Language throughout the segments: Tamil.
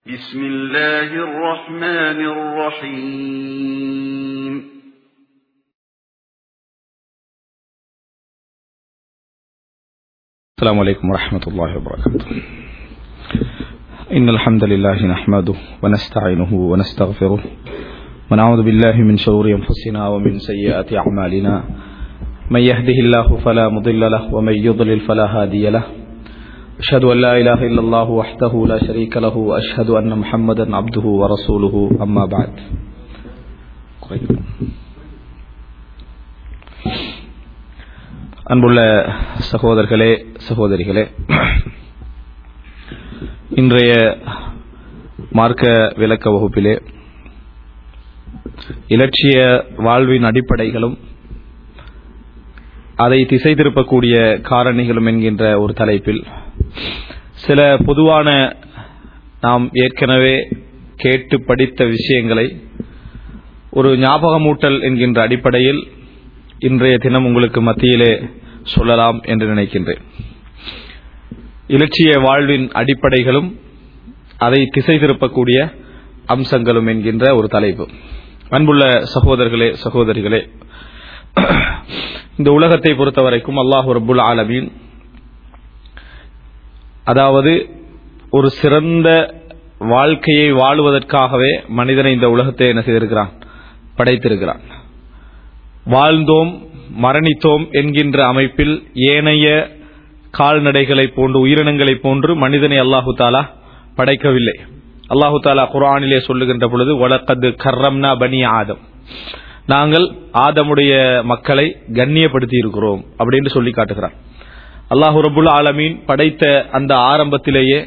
بسم الله الرحمن الرحيم السلام عليكم ورحمة الله وبركاته إن الحمد لله نحمده ونستعينه ونستغفره ونعوذ بالله من شرور أنفسنا ومن سيئات أعمالنا من يهده الله فلا مضل له ومن يضلل فلا هادي له أشهد أن لا إله إلا الله وحده لا شريك له وأشهد أن محمدا عبده ورسوله أما بعد அன்புள்ள சகோதரர்களே சகோதரிகளே இன்றைய மார்க்க விளக்க வகுப்பிலே இலட்சிய வாழ்வின் அடிப்படைகளும் அதை திசை திருப்பக்கூடிய காரணிகளும் என்கின்ற ஒரு தலைப்பில் சில பொதுவான நாம் ஏற்கனவே கேட்டு படித்த விஷயங்களை ஒரு ஞாபகமூட்டல் என்கின்ற அடிப்படையில் இன்றைய தினம் உங்களுக்கு மத்தியிலே சொல்லலாம் என்று நினைக்கின்றேன் இலட்சிய வாழ்வின் அடிப்படைகளும் அதை திசை திருப்பக்கூடிய அம்சங்களும் என்கின்ற ஒரு தலைப்பு அன்புள்ள சகோதரர்களே சகோதரிகளே இந்த உலகத்தை பொறுத்தவரைக்கும் அல்லாஹு ரபுல் ஆலமீன் அதாவது ஒரு சிறந்த வாழ்க்கையை வாழுவதற்காகவே மனிதனை இந்த உலகத்தை என்ன செய்திருக்கிறான் படைத்திருக்கிறான் வாழ்ந்தோம் மரணித்தோம் என்கின்ற அமைப்பில் ஏனைய கால்நடைகளைப் போன்று உயிரினங்களைப் போன்று மனிதனை அல்லாஹு தாலா படைக்கவில்லை அல்லாஹு தாலா குரானிலே சொல்லுகின்ற பொழுது வழக்கது கர்ரம்னா பனி ஆதம் நாங்கள் ஆதமுடைய மக்களை கண்ணியப்படுத்தி இருக்கிறோம் அப்படின்னு சொல்லி காட்டுகிறான் அல்லாஹு ரபுல் ஆலமீன் படைத்த அந்த ஆரம்பத்திலேயே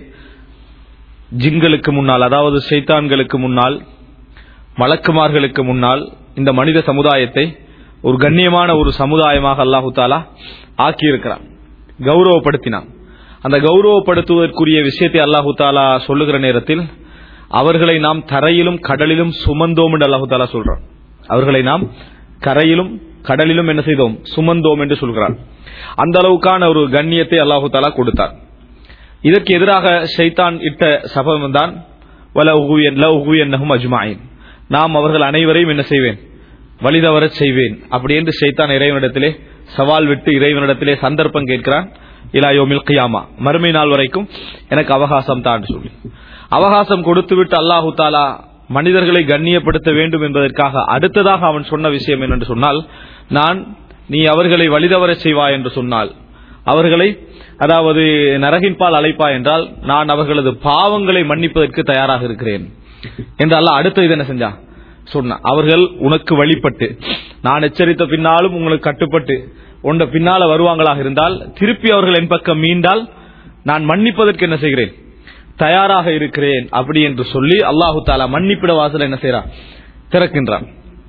ஜிங்களுக்கு முன்னால் அதாவது சைத்தான்களுக்கு முன்னால் மலக்குமார்களுக்கு முன்னால் இந்த மனித சமுதாயத்தை ஒரு கண்ணியமான ஒரு சமுதாயமாக அல்லாஹு தாலா ஆக்கியிருக்கிறான் கௌரவப்படுத்தினான் அந்த கௌரவப்படுத்துவதற்குரிய விஷயத்தை அல்லாஹு தாலா சொல்லுகிற நேரத்தில் அவர்களை நாம் தரையிலும் கடலிலும் சுமந்தோம் என்று அல்லாஹு தாலா சொல்றான் அவர்களை நாம் கரையிலும் கடலிலும் என்ன செய்தோம் சுமந்தோம் என்று சொல்கிறான் அந்த அளவுக்கான ஒரு கண்ணியத்தை அல்லாஹு தாலா கொடுத்தார் இதற்கு எதிராக ஷைத்தான் இட்ட சபம் தான் வல உகுயன்னகும் அஜ்மாயின் நாம் அவர்கள் அனைவரையும் என்ன செய்வேன் வழிதவர செய்வேன் அப்படி என்று ஷைத்தான் இறைவனிடத்திலே சவால் விட்டு இறைவனிடத்திலே சந்தர்ப்பம் கேட்கிறான் இலாயோமில் கியாமா மறுமை நாள் வரைக்கும் எனக்கு அவகாசம் தான் சொல்லி அவகாசம் கொடுத்து விட்டு அல்லாஹு தாலா மனிதர்களை கண்ணியப்படுத்த வேண்டும் என்பதற்காக அடுத்ததாக அவன் சொன்ன விஷயம் என்னென்று சொன்னால் நான் நீ அவர்களை வழிதவர செய்வா என்று சொன்னால் அவர்களை அதாவது நரகின் பால் அழைப்பா என்றால் நான் அவர்களது பாவங்களை மன்னிப்பதற்கு தயாராக இருக்கிறேன் என்று அல்ல அடுத்த இது என்ன செஞ்சா சொன்ன அவர்கள் உனக்கு வழிபட்டு நான் எச்சரித்த பின்னாலும் உங்களுக்கு கட்டுப்பட்டு உண்ட பின்னால வருவாங்களாக இருந்தால் திருப்பி அவர்கள் என் பக்கம் மீண்டால் நான் மன்னிப்பதற்கு என்ன செய்கிறேன் தயாராக இருக்கிறேன் அப்படி என்று சொல்லி அல்லாஹு தாலா மன்னிப்பிட வாசல் என்ன செய்யறான் திறக்கின்றான்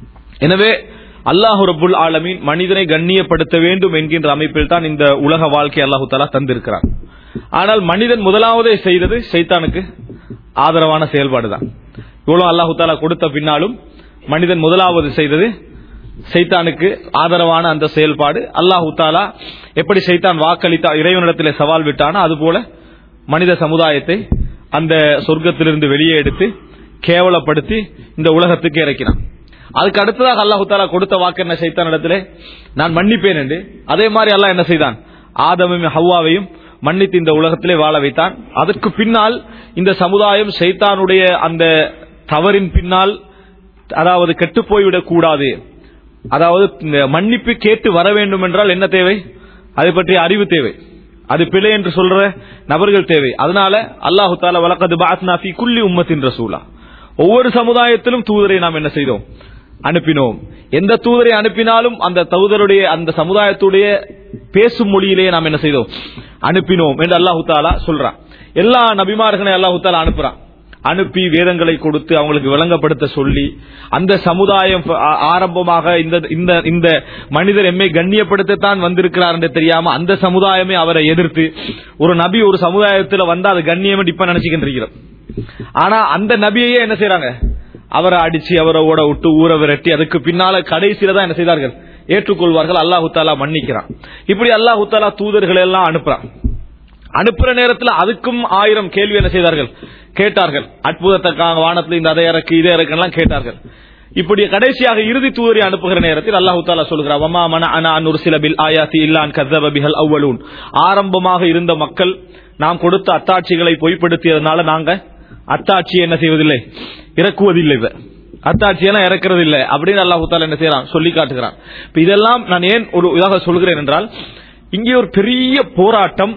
எனவே அல்லாஹு ரபுல் ஆலமீன் மனிதனை கண்ணியப்படுத்த வேண்டும் என்கின்ற அமைப்பில் தான் இந்த உலக வாழ்க்கை அல்லாஹு தாலா தந்திருக்கிறான் ஆனால் மனிதன் முதலாவதே செய்தது சைத்தானுக்கு ஆதரவான செயல்பாடுதான் இவ்வளவு அல்லாஹு தாலா கொடுத்த பின்னாலும் மனிதன் முதலாவது செய்தது சைத்தானுக்கு ஆதரவான அந்த செயல்பாடு அல்லாஹு தாலா எப்படி சைத்தான் வாக்களித்தா இறைவனிடத்தில் சவால் விட்டானோ அதுபோல மனித சமுதாயத்தை அந்த சொர்க்கத்திலிருந்து வெளியே எடுத்து கேவலப்படுத்தி இந்த உலகத்துக்கு இறக்கினான் அதுக்கு அடுத்ததாக அல்லாஹு தாலா கொடுத்த வாக்கு என்ன சைத்தான் இடத்துல நான் மன்னிப்பேன் என்று அதே மாதிரி அல்லாஹ் என்ன செய்தான் ஆதமையும் ஹவ்வாவையும் மன்னித்து இந்த உலகத்திலே வாழ வைத்தான் அதற்கு பின்னால் இந்த சமுதாயம் சைத்தானுடைய அந்த தவறின் பின்னால் அதாவது கெட்டு போய்விடக் கூடாது அதாவது மன்னிப்பு கேட்டு வர வேண்டும் என்றால் என்ன தேவை அதை பற்றிய அறிவு தேவை அது பிழை என்று சொல்ற நபர்கள் தேவை அதனால அல்லாஹு தாலா வழக்கது பாத்னாஃபி குல்லி உம்மத்தின் ரசூலா ஒவ்வொரு சமுதாயத்திலும் தூதரை நாம் என்ன செய்தோம் அனுப்பினோம் எந்த தூதரை அனுப்பினாலும் அந்த தூதருடைய அந்த சமுதாயத்துடைய பேசும் மொழியிலேயே நாம் என்ன செய்தோம் அனுப்பினோம் என்று அல்லாஹு தாலா சொல்றான் எல்லா நபிமார்களையும் அல்லாஹு தாலா அனுப்புறான் அனுப்பி வேதங்களை கொடுத்து அவங்களுக்கு விளங்கப்படுத்த சொல்லி அந்த சமுதாயம் ஆரம்பமாக இந்த இந்த இந்த மனிதர் எம்மை கண்ணியப்படுத்தத்தான் வந்திருக்கிறார் என்று தெரியாம அந்த சமுதாயமே அவரை எதிர்த்து ஒரு நபி ஒரு சமுதாயத்தில் வந்தா அது கண்ணியம் இப்ப நினைச்சுக்கிட்டு ஆனா அந்த நபியையே என்ன செய்யறாங்க அவரை அடிச்சு அவரை ஓட விட்டு ஊற விரட்டி அதுக்கு பின்னால கடைசியில தான் என்ன செய்தார்கள் ஏற்றுக்கொள்வார்கள் அல்லாஹு தாலா மன்னிக்கிறான் இப்படி அல்லாஹு தாலா தூதர்கள் எல்லாம் அனுப்புறான் அனுப்புற நேரத்தில் அதுக்கும் ஆயிரம் கேள்வி என்ன செய்தார்கள் கேட்டார்கள் அற்புதத்துக்காக வானத்தில் இந்த அதை இறக்கு இதை இறக்குலாம் கேட்டார்கள் இப்படி கடைசியாக இறுதி தூதரை அனுப்புகிற நேரத்தில் அல்லாஹு தாலா சொல்கிறார் வமா மன அன அன் சில பில் ஆயாத்தி இல்லான் கதப பிஹல் அவ்வளூன் ஆரம்பமாக இருந்த மக்கள் நாம் கொடுத்த அத்தாட்சிகளை பொய்ப்படுத்தியதனால நாங்க அத்தாட்சியை என்ன செய்வதில்லை இறக்குவதில்லை இவ. அத்தாட்சியெல்லாம் இறக்குறது இல்லை அப்படின்னு அல்லாஹு தாலா என்ன செய்யறான் சொல்லி காட்டுகிறான் இப்ப இதெல்லாம் நான் ஏன் ஒரு இதாக சொல்கிறேன் என்றால் இங்கே ஒரு பெரிய போராட்டம்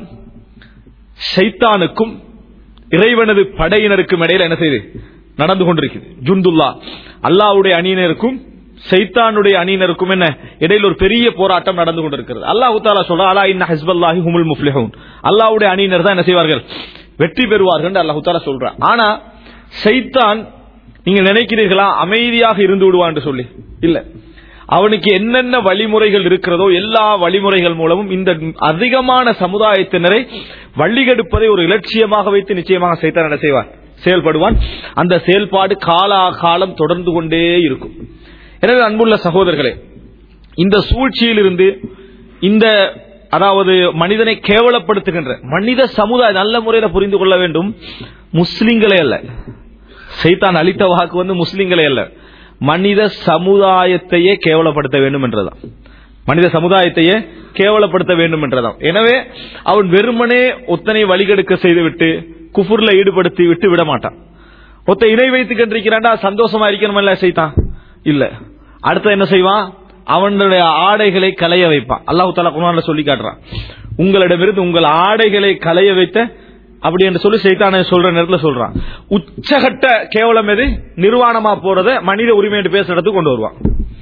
ஷைத்தானுக்கும் இறைவனது படையினருக்கும் இடையில என்ன செய்யுது நடந்து கொண்டிருக்குது ஜுந்துல்லா அல்லாஹ்வுடைய அணியினருக்கும் சைத்தானுடைய அணியினருக்கும் என்ன இடையில ஒரு பெரிய போராட்டம் நடந்து கொண்டிருக்கிறது அல்லாஹ் தாலா சொல்ற அலா இன்ன ஹஸ்பல்லாஹி ஹுமுல் முஃப்லிஹூன் அல்லாஹ்வுடைய அணியினர் தான் என்ன செய்வார்கள் வெற்றி பெறுவார்கள் அல்லாஹ் தாலா சொல்றான் ஆனா சைத்தான் நீங்க நினைக்கிறீர்களா அமைதியாக இருந்து விடுவான் என்று சொல்லி இல்ல அவனுக்கு என்னென்ன வழிமுறைகள் இருக்கிறதோ எல்லா வழிமுறைகள் மூலமும் இந்த அதிகமான சமுதாயத்தினரை வள்ளிகெடுப்பதை ஒரு இலட்சியமாக வைத்து நிச்சயமாக சைத்தான் என்ன செய்வான் செயல்படுவான் அந்த செயல்பாடு காலா காலம் தொடர்ந்து கொண்டே இருக்கும் எனவே அன்புள்ள சகோதரர்களே இந்த சூழ்ச்சியிலிருந்து இந்த அதாவது மனிதனை கேவலப்படுத்துகின்ற மனித சமுதாயம் நல்ல முறையில் புரிந்து கொள்ள வேண்டும் முஸ்லிம்களே அல்ல சைத்தான் அளித்த வாக்கு வந்து முஸ்லிம்களே அல்ல மனித சமுதாயத்தையே கேவலப்படுத்த வேண்டும் என்றதான் மனித சமுதாயத்தையே கேவலப்படுத்த வேண்டும் என்றதாம் எனவே அவன் வெறுமனே ஒத்தனை வழிகெடுக்க செய்துவிட்டு குஃபுர்ல ஈடுபடுத்தி விட்டு விட மாட்டான் ஒத்த இணை வைத்து கண்டிருக்கிறான்டா சந்தோஷமா இருக்கணுமல்ல செய்தான் இல்ல அடுத்து என்ன செய்வான் அவனுடைய ஆடைகளை களைய வைப்பான் அல்லாஹு தாலா குரான்ல சொல்லி காட்டுறான் உங்களிடமிருந்து உங்கள் ஆடைகளை களைய வைத்த அப்படி என்று சொல்லி சைத்தான சொல்ற நேரத்துல சொல்றான் உச்சகட்ட கேவலம் எது நிர்வாணமா போறத மனித உரிமை என்று பேசுறதுக்கு கொண்டு வருவான்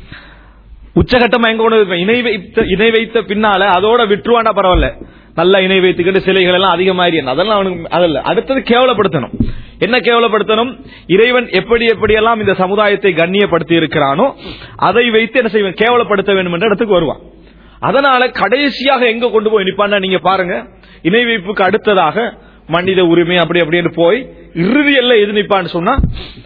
உச்சகட்டமா எங்க கொண்டு வைப்பான்? இணை வைத்த இணை வைத்த பின்னால அதோட விட்டுருவானா பரவாயில்ல நல்ல இணை வைத்துக்கிட்டு சிலைகள் எல்லாம் அதிகமாகி அதெல்லாம் அவனுக்கு அதல்ல அடுத்தது கேவலப்படுத்தணும் என்ன கேவலப்படுத்தணும் இறைவன் எப்படி எப்படியெல்லாம் இந்த சமுதாயத்தை கண்ணியப்படுத்தி இருக்கிறானோ அதை வைத்து என்ன செய்வேன் கேவலப்படுத்த வேண்டும் என்ற இடத்துக்கு வருவான் அதனால கடைசியாக எங்க கொண்டு போய் நிப்பான்னா நீங்க பாருங்க இணை வைப்புக்கு அடுத்ததாக மனித உரிமை அப்படி அப்படின்னு போய் இறுதி எல்லாம் எது நிப்பான்னு சொன்னா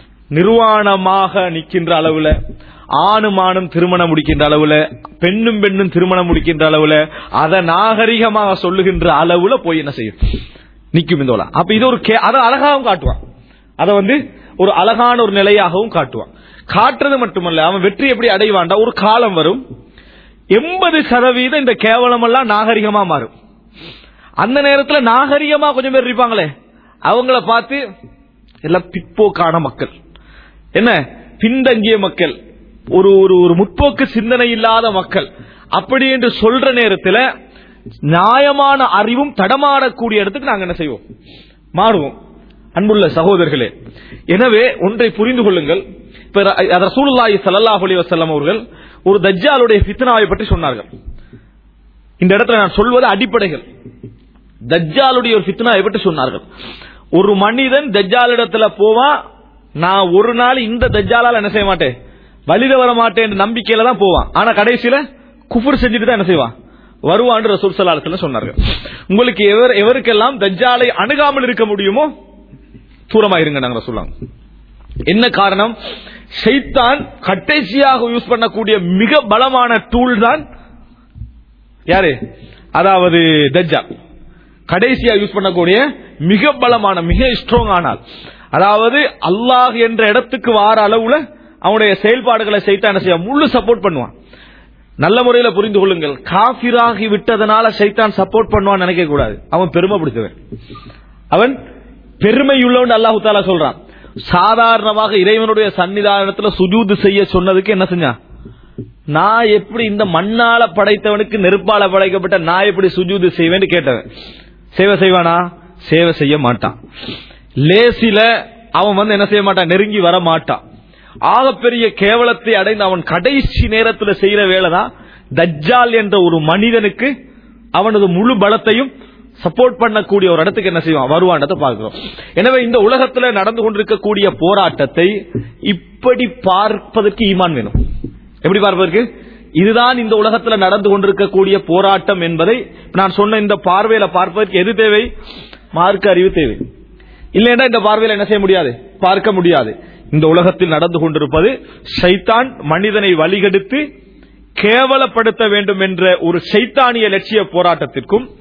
நிர்வாணமாக நிற்கின்ற அளவுல ஆணும் ஆணும் திருமணம் முடிக்கின்ற அளவுல பெண்ணும் பெண்ணும் திருமணம் முடிக்கின்ற அளவுல அதை நாகரிகமாக சொல்லுகின்ற அளவுல போய் என்ன செய்யும் நிக்கும் இந்த உலகம். அப்ப இது ஒரு கே- அதை அழகாகவும் காட்டுவான் அதை வந்து ஒரு அழகான ஒரு நிலையாகவும் காட்டுவான் காட்டுறது மட்டுமல்ல அவன் வெற்றி எப்படி அடைவான்டா ஒரு காலம் வரும் எண்பது சதவீதம் இந்த கேவலம் எல்லாம் நாகரிகமா மாறும் அந்த நேரத்துல நாகரிகமா கொஞ்சம் பேர் இருப்பாங்களே அவங்கள பார்த்து எல்லாம் பிற்போக்கான மக்கள் என்ன பின்தங்கிய மக்கள் ஒரு ஒரு ஒரு முற்போக்கு சிந்தனை இல்லாத மக்கள் அப்படி என்று சொல்ற நேரத்தில் நியாயமான அறிவும் தடமாறக்கூடிய இடத்துக்கு நாங்க என்ன செய்வோம் மாறுவோம் அன்புள்ள சகோதரர்களே எனவே ஒன்றை புரிந்து கொள்ளுங்கள் இப்ப ர- ரசூலுல்லாஹி ஸல்லல்லாஹு அலைஹி வஸல்லம் அவர்கள் ஒரு தஜ்ஜாலுடைய ஃபித்னாவை பற்றி சொன்னார்கள் இந்த இடத்துல நான் சொல்வது அடிப்படைகள் தஜ்ஜாலுடைய ஒரு ஃபித்னாவை பற்றி சொன்னார்கள் ஒரு மனிதன் தஜ்ஜால் இடத்துல போவான் நான் ஒரு நாள் இந்த தஜ்ஜாலால என்ன செய்ய மாட்டேன் வழித வர மாட்டேன் என்ற நம்பிக்கையில தான் போவான் ஆனா கடைசியில குஃபர் செஞ்சுட்டு தான் என்ன செய்வான் வருவான் ரசூல் சல்லாஹ் சொன்னார்கள் உங்களுக்கு எவர் எவருக்கெல்லாம் தஜ்ஜாலை அணுகாமல் இருக்க முடியுமோ தூரமா இருங்க நாங்க சொல்லாங்க என்ன காரணம் ஷைத்தான் கடைசியாக யூஸ் பண்ணக்கூடிய மிக பலமான டூல் தான் யாரு அதாவது தஜ்ஜால் கடைசியா யூஸ் பண்ணக்கூடிய மிக பலமான மிக ஸ்ட்ராங் ஆனால் அதாவது அல்லாஹ் என்ற இடத்துக்கு வார அளவுல அவனுடைய செயல்பாடுகளை சைத்தான் என்ன செய்ய முழு சப்போர்ட் பண்ணுவான் நல்ல முறையில புரிந்து கொள்ளுங்கள் காபிராகி விட்டதனால சைத்தான் சப்போர்ட் பண்ணுவான்னு நினைக்க கூடாது அவன் பெருமை பிடித்தவன் அவன் பெருமையுள்ளவன் அல்லாஹு தாலா சொல்றான் சாதாரணமாக இறைவனுடைய சன்னிதானத்துல சுஜூது செய்ய சொன்னதுக்கு என்ன செஞ்சான் நான் எப்படி இந்த மண்ணால படைத்தவனுக்கு நெருப்பால படைக்கப்பட்ட நான் எப்படி சுஜூது செய்வேன்னு கேட்டவன் சேவை செய்வானா சேவை செய்ய மாட்டான் லேசில அவன் வந்து என்ன செய்ய மாட்டான் நெருங்கி வர மாட்டான் ஆகப்பெரிய கேவலத்தை அடைந்து அவன் கடைசி நேரத்தில் செய்யற வேலைதான் தஜ்ஜால் என்ற ஒரு மனிதனுக்கு அவனது முழு பலத்தையும் சப்போர்ட் பண்ணக்கூடிய ஒரு இடத்துக்கு என்ன செய்வான் வருவான்றதை பார்க்கிறோம் எனவே இந்த உலகத்துல நடந்து கொண்டிருக்கக்கூடிய போராட்டத்தை இப்படி பார்ப்பதற்கு ஈமான் வேணும் எப்படி பார்ப்பதற்கு இதுதான் இந்த உலகத்துல நடந்து கொண்டிருக்கக்கூடிய போராட்டம் என்பதை நான் சொன்ன இந்த பார்வையில பார்ப்பதற்கு எது தேவை மார்க்க அறிவு தேவை இல்லைன்னா இந்த பார்வையில என்ன செய்ய முடியாது பார்க்க முடியாது இந்த உலகத்தில் நடந்து கொண்டிருப்பது ஷைத்தான் மனிதனை வழிகெடுத்து கேவலப்படுத்த வேண்டும் என்ற ஒரு சைத்தானிய லட்சிய போராட்டத்திற்கும்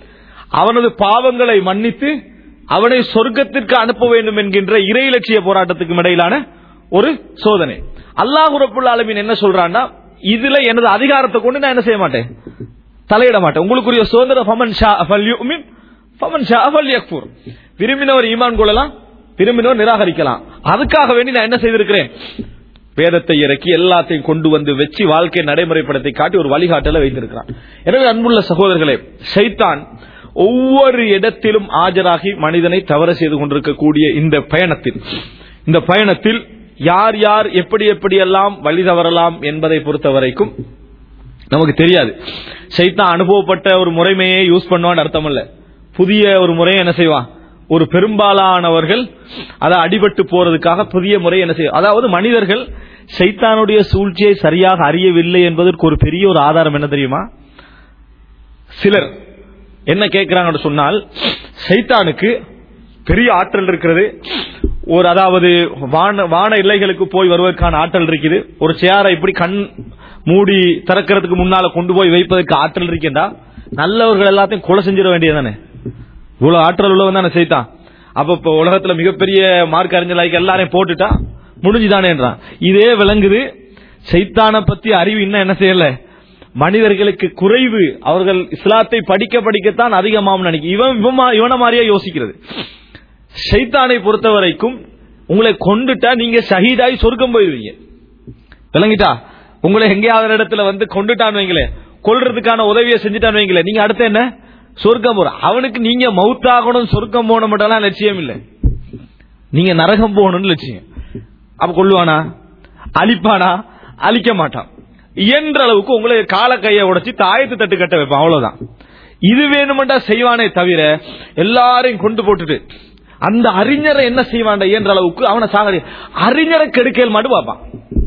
அவனது பாவங்களை மன்னித்து அவனை சொர்க்கத்திற்கு அனுப்ப வேண்டும் என்கின்ற இறை இலட்சிய போராட்டத்துக்கும் இடையிலான ஒரு சோதனை அல்லாஹ் ரப்புல் ஆலமீன் என்ன சொல்றான்னா இதுல எனது அதிகாரத்தை கொண்டு நான் என்ன செய்ய மாட்டேன் தலையிட மாட்டேன் உங்களுக்குரிய சுதந்திரம் ஃபமன் ஷா ஃபல்யுமின் ஃபமன் ஷா ஃபல்யக்ஃபுர் விரும்பினவர் ஈமான் கொள்ளலாம் விரும்பினவர் நிராகரிக்கலாம் அதுக்காக வேண்டி நான் என்ன செய்திருக்கிறேன் வேதத்தை இறக்கி எல்லாத்தையும் கொண்டு வந்து வச்சு வாழ்க்கை நடைமுறைப்படத்தை காட்டி ஒரு வழிகாட்டல வைத்திருக்கிறான் எனவே அன்புள்ள சகோதரர்களே ஷைத்தான் ஒவ்வொரு இடத்திலும் ஆஜராகி மனிதனை தவறு செய்து கொண்டிருக்கக்கூடிய இந்த பயணத்தில் இந்த பயணத்தில் யார் யார் எப்படி எப்படி எல்லாம் வழி தவறலாம் என்பதை பொறுத்த வரைக்கும் நமக்கு தெரியாது சைத்தான் அனுபவப்பட்ட ஒரு முறைமையை யூஸ் பண்ணுவான்னு அர்த்தம் இல்ல புதிய ஒரு முறையை என்ன செய்வான் ஒரு பெரும்பாலானவர்கள் அதை அடிபட்டு போறதுக்காக புதிய முறை என்ன செய்யும் அதாவது மனிதர்கள் சைத்தானுடைய சூழ்ச்சியை சரியாக அறியவில்லை என்பதற்கு ஒரு பெரிய ஒரு ஆதாரம் என்ன தெரியுமா சிலர் என்ன கேட்கிறாங்கன்னு சொன்னால் சைத்தானுக்கு பெரிய ஆற்றல் இருக்கிறது ஒரு அதாவது வான வான எல்லைகளுக்கு போய் வருவதற்கான ஆற்றல் இருக்குது ஒரு சேரை இப்படி கண் மூடி திறக்கிறதுக்கு முன்னால கொண்டு போய் வைப்பதற்கு ஆற்றல் இருக்கின்றா நல்லவர்கள் எல்லாத்தையும் கொலை செஞ்சிட வேண்டியதானே இவ்வளவு ஆற்றல் உள்ளவன் தானே செய்தான் அப்ப இப்ப உலகத்துல மிகப்பெரிய மார்க் அறிஞர் எல்லாரையும் போட்டுட்டா முடிஞ்சுதானேன்றான் இதே விளங்குது சைத்தான பத்தி அறிவு இன்னும் என்ன செய்யல மனிதர்களுக்கு குறைவு அவர்கள் இஸ்லாத்தை படிக்க படிக்கத்தான் அதிகமாகும் நினைக்கும் இவன் இவன் இவன மாதிரியே யோசிக்கிறது ஷைத்தானை பொறுத்த வரைக்கும் உங்களை கொண்டுட்டா நீங்க ஷஹீதாய் சொர்க்கம் போயிருவீங்க விளங்கிட்டா உங்களை எங்கேயாவது இடத்துல வந்து கொண்டுட்டான்னு வைங்களே கொல்றதுக்கான உதவியை செஞ்சுட்டான்னு வைங்களே நீங்க அடுத்து என்ன சொர்க்கம் போற அவனுக்கு நீங்க மவுத்தாகணும் சொர்க்கம் போன மட்டும் லட்சியம் இல்லை நீங்க நரகம் போகணும்னு லட்சியம் அப்ப கொள்ளுவானா அழிப்பானா அழிக்க மாட்டான் இயன்ற அளவுக்கு உங்களை கால கையை உடைச்சு தாயத்து தட்டு கட்ட வைப்பான் அவ்வளவுதான் இது வேணுமெண்டா செய்வானே தவிர எல்லாரையும் கொண்டு போட்டுட்டு அந்த அறிஞரை என்ன செய்வான்டா இயன்ற அளவுக்கு அவனை சாகடி அறிஞரை கெடுக்கல் மட்டும் பார்ப்பான்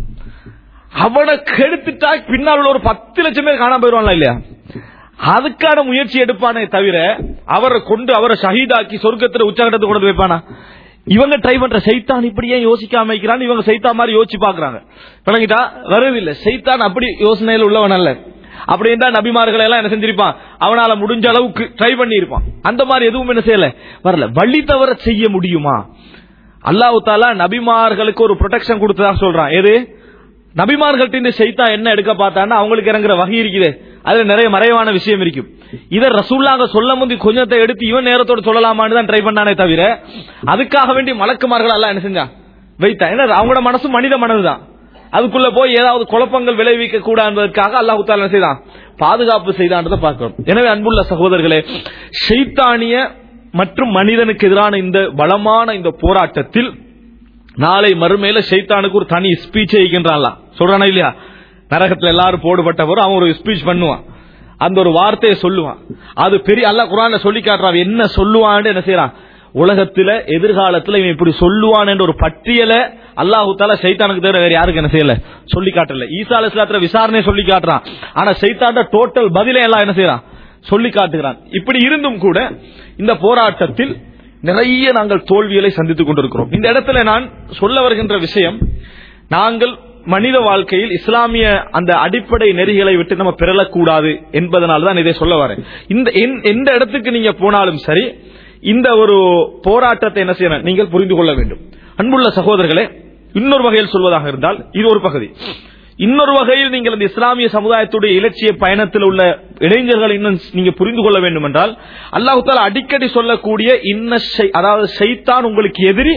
அவனை கெடுத்துட்டா பின்னால் உள்ள ஒரு பத்து லட்சம் பேர் காணாம போயிருவான்ல இல்லையா அதுக்கான முயற்சி எடுப்பானே தவிர அவரை கொண்டு அவரை ஷஹீதாக்கி சொர்க்கத்துல உச்சகட்டத்தை கொண்டு வைப்பானா இவங்க ட்ரை பண்ற சைத்தான் இப்படியே யோசிக்காம வைக்கிறான் இவங்க சைத்தா மாதிரி யோசிச்சு பாக்குறாங்க விளங்கிட்டா வருதில்லை சைத்தான் அப்படி யோசனையில் உள்ளவன் அல்ல அப்படி இருந்தா நபிமார்களை எல்லாம் என்ன செஞ்சிருப்பான் அவனால முடிஞ்ச அளவுக்கு ட்ரை பண்ணி இருப்பான் அந்த மாதிரி எதுவும் என்ன செய்யல வரல வழி தவற செய்ய முடியுமா அல்லாஹு தாலா நபிமார்களுக்கு ஒரு ப்ரொடெக்ஷன் கொடுத்ததா சொல்றான் எது நபிமார்கள்ட்ட இந்த செய்தா என்ன எடுக்க பார்த்தான்னா அவங்களுக்கு இறங்குற வகை இருக்குது அதுல நிறைய மறைவான விஷயம் இருக்கும் இதை ரசூல்லாங்க சொல்ல முந்தி கொஞ்சத்தை எடுத்து இவன் நேரத்தோட சொல்லலாமான்னு தான் ட்ரை பண்ணானே தவிர அதுக்காக வேண்டி மலக்குமார்கள் எல்லாம் என்ன செஞ்சான் வைத்தான் ஏன்னா அவங்களோட மனசு மனித மனதுதான் அதுக்குள்ள போய் ஏதாவது குழப்பங்கள் விளைவிக்க கூட என்பதற்காக அல்லாஹு தாலா என்ன செய்தான் பாதுகாப்பு செய்தான்றதை பார்க்கிறோம் எனவே அன்புள்ள சகோதரர்களே ஷைத்தானிய மற்றும் மனிதனுக்கு எதிரான இந்த பலமான இந்த போராட்டத்தில் நாளை மறுமையில ஷைத்தானுக்கு ஒரு தனி ஸ்பீச் வைக்கின்றான்லாம் சொல்றானா இல்லையா நரகத்துல எல்லாரும் போடுபட்டவரும் அவன் ஒரு ஸ்பீச் பண்ணுவான் அந்த ஒரு வார்த்தையை சொல்லுவான் அது பெரிய அல்ல குரான்ல சொல்லி காட்டுறான் என்ன சொல்லுவான்னு என்ன செய்யறான் உலகத்துல எதிர்காலத்துல இவன் இப்படி சொல்லுவான் என்ற ஒரு பட்டியலை அல்லாஹு தாலா சைத்தானுக்கு தவிர வேற யாருக்கு என்ன செய்யல சொல்லி காட்டல ஈசா அலி இஸ்லாத்துல விசாரணை சொல்லி காட்டுறான் ஆனா சைத்தாண்ட டோட்டல் பதிலே எல்லாம் என்ன செய்யறான் சொல்லி காட்டுகிறான் இப்படி இருந்தும் கூட இந்த போராட்டத்தில் நிறைய நாங்கள் தோல்விகளை சந்தித்துக் கொண்டிருக்கிறோம் இந்த இடத்துல நான் சொல்ல வருகின்ற விஷயம் நாங்கள் மனித வாழ்க்கையில் இஸ்லாமிய அந்த அடிப்படை நெறிகளை விட்டு நம்ம பிறலக்கூடாது என்பதனால தான் இதை சொல்ல வரேன் இந்த எந்த இடத்துக்கு நீங்க போனாலும் சரி இந்த ஒரு போராட்டத்தை என்ன செய்யணும் நீங்கள் புரிந்து கொள்ள வேண்டும் அன்புள்ள சகோதரர்களே இன்னொரு வகையில் சொல்வதாக இருந்தால் இது ஒரு பகுதி இன்னொரு வகையில் நீங்கள் இந்த இஸ்லாமிய சமுதாயத்துடைய இலட்சிய பயணத்தில் உள்ள இளைஞர்கள் இன்னும் நீங்க புரிந்து கொள்ள வேண்டும் என்றால் அல்லாஹு தாலா அடிக்கடி சொல்லக்கூடிய இன்ன அதாவது ஷைத்தான் உங்களுக்கு எதிரி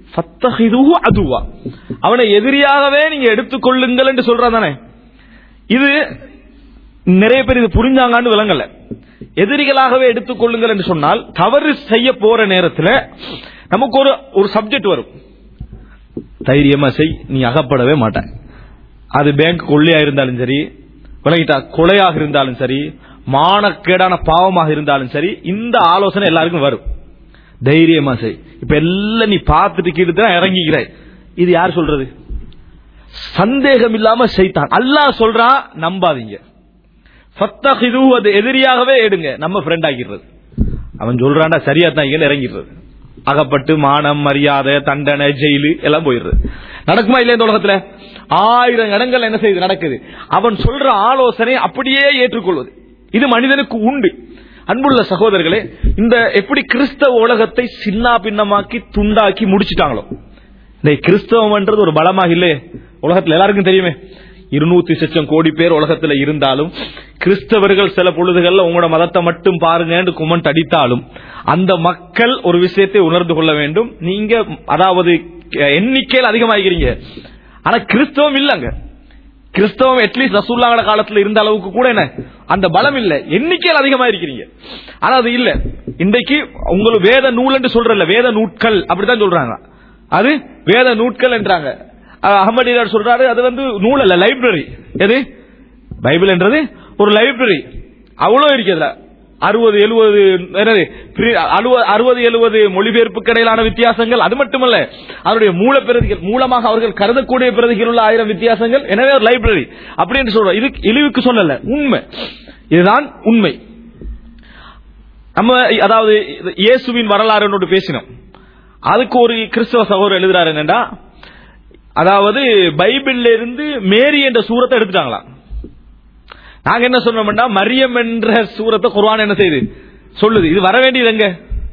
அதுவா அவனை எதிரியாகவே நீங்க எடுத்துக்கொள்ளுங்கள் என்று சொல்றான் இது நிறைய பேர் இது புரிஞ்சாங்கன்னு விளங்கல எதிரிகளாகவே எடுத்துக்கொள்ளுங்கள் என்று சொன்னால் தவறு செய்ய போற நேரத்தில் நமக்கு ஒரு ஒரு சப்ஜெக்ட் வரும் தைரியமா செய் நீ அகப்படவே மாட்டாய் அது பேங்க் கொள்ளையா இருந்தாலும் சரி விலகிட்டா கொலையாக இருந்தாலும் சரி மானக்கேடான பாவமாக இருந்தாலும் சரி இந்த ஆலோசனை எல்லாருக்கும் வரும் தைரியமா செய் இப்ப எல்லாம் நீ பார்த்துட்டு கீழே இறங்கிக்கிறாய் இது யார் சொல்றது சந்தேகம் இல்லாம செய்தான் அல்லாஹ் சொல்றா நம்பாதீங்க ஃபத்தஹிது அது எதிரியாகவே எடுங்க நம்ம ஃப்ரெண்ட் ஆகிடுறது அவன் சொல்றான்டா சரியா தான் இறங்கிடுறது அகப்பட்டு மானம் மரியாதை தண்டனை ஜெயிலு எல்லாம் போயிடுறது நடக்குமா இல்லையா இந்த உலகத்துல ஆயிரம் இடங்கள் என்ன செய்யுது நடக்குது அவன் சொல்ற ஆலோசனை அப்படியே ஏற்றுக்கொள்வது இது மனிதனுக்கு உண்டு அன்புள்ள சகோதரர்களே இந்த எப்படி கிறிஸ்தவ உலகத்தை சின்ன பின்னமாக்கி துண்டாக்கி முடிச்சிட்டாங்களோ இந்த கிறிஸ்தவம்ன்றது ஒரு பலமாக இல்லையே உலகத்துல எல்லாருக்கும் தெரியுமே இருநூத்தி சச்சம் கோடி பேர் உலகத்துல இருந்தாலும் கிறிஸ்தவர்கள் சில பொழுதுகள்ல உங்களோட மதத்தை மட்டும் பாருங்கன்னு குமண்ட் அடித்தாலும் அந்த மக்கள் ஒரு விஷயத்தை உணர்ந்து கொள்ள வேண்டும் நீங்க அதாவது எண்ணிக்கையில் அதிகமாகிறீங்க ஆனா கிறிஸ்தவம் இல்லங்க கிறிஸ்தவம் அட்லீஸ்ட் ரசூல்லாங்கள காலத்துல இருந்த அளவுக்கு கூட என்ன அந்த பலம் இல்ல எண்ணிக்கையில் அதிகமா இருக்கிறீங்க ஆனா அது இல்ல இன்றைக்கு உங்களுக்கு வேத நூல் என்று சொல்றல வேத நூட்கள் அப்படித்தான் சொல்றாங்க அது வேத நூட்கள் என்றாங்க அஹ் அகமதியார் சொல்றாரு அது வந்து நூல் அல்ல லைப்ரரி எது பைபிள் என்றது ஒரு லைப்ரரி அவ்வளவு இருக்கிறதுல அறுபது எழுபது என்னது அறுபது எழுபது மொழிபெயர்ப்புக்கு இடையிலான வித்தியாசங்கள் அது மட்டுமல்ல அவருடைய மூல பிரதிகள் மூலமாக அவர்கள் கருதக்கூடிய பிரதிகள் உள்ள ஆயிரம் வித்தியாசங்கள் எனவே ஒரு லைப்ரரி அப்படி என்று சொல்றோம் இது இழிவுக்கு சொல்லல உண்மை இதுதான் உண்மை நம்ம அதாவது இயேசுவின் வரலாறு பேசினோம் அதுக்கு ஒரு கிறிஸ்தவ சகோதரர் எழுதுறாரு என்னண்டா அதாவது பைபிள்ல இருந்து மேரி என்ற சூரத்தை எடுத்துட்டாங்களா நாங்க என்ன சொன்னோம்னா மரியம் என்ற சூரத்தை குர்ஆன் என்ன செய்யுது சொல்லுது இது வர வேண்டியது எங்க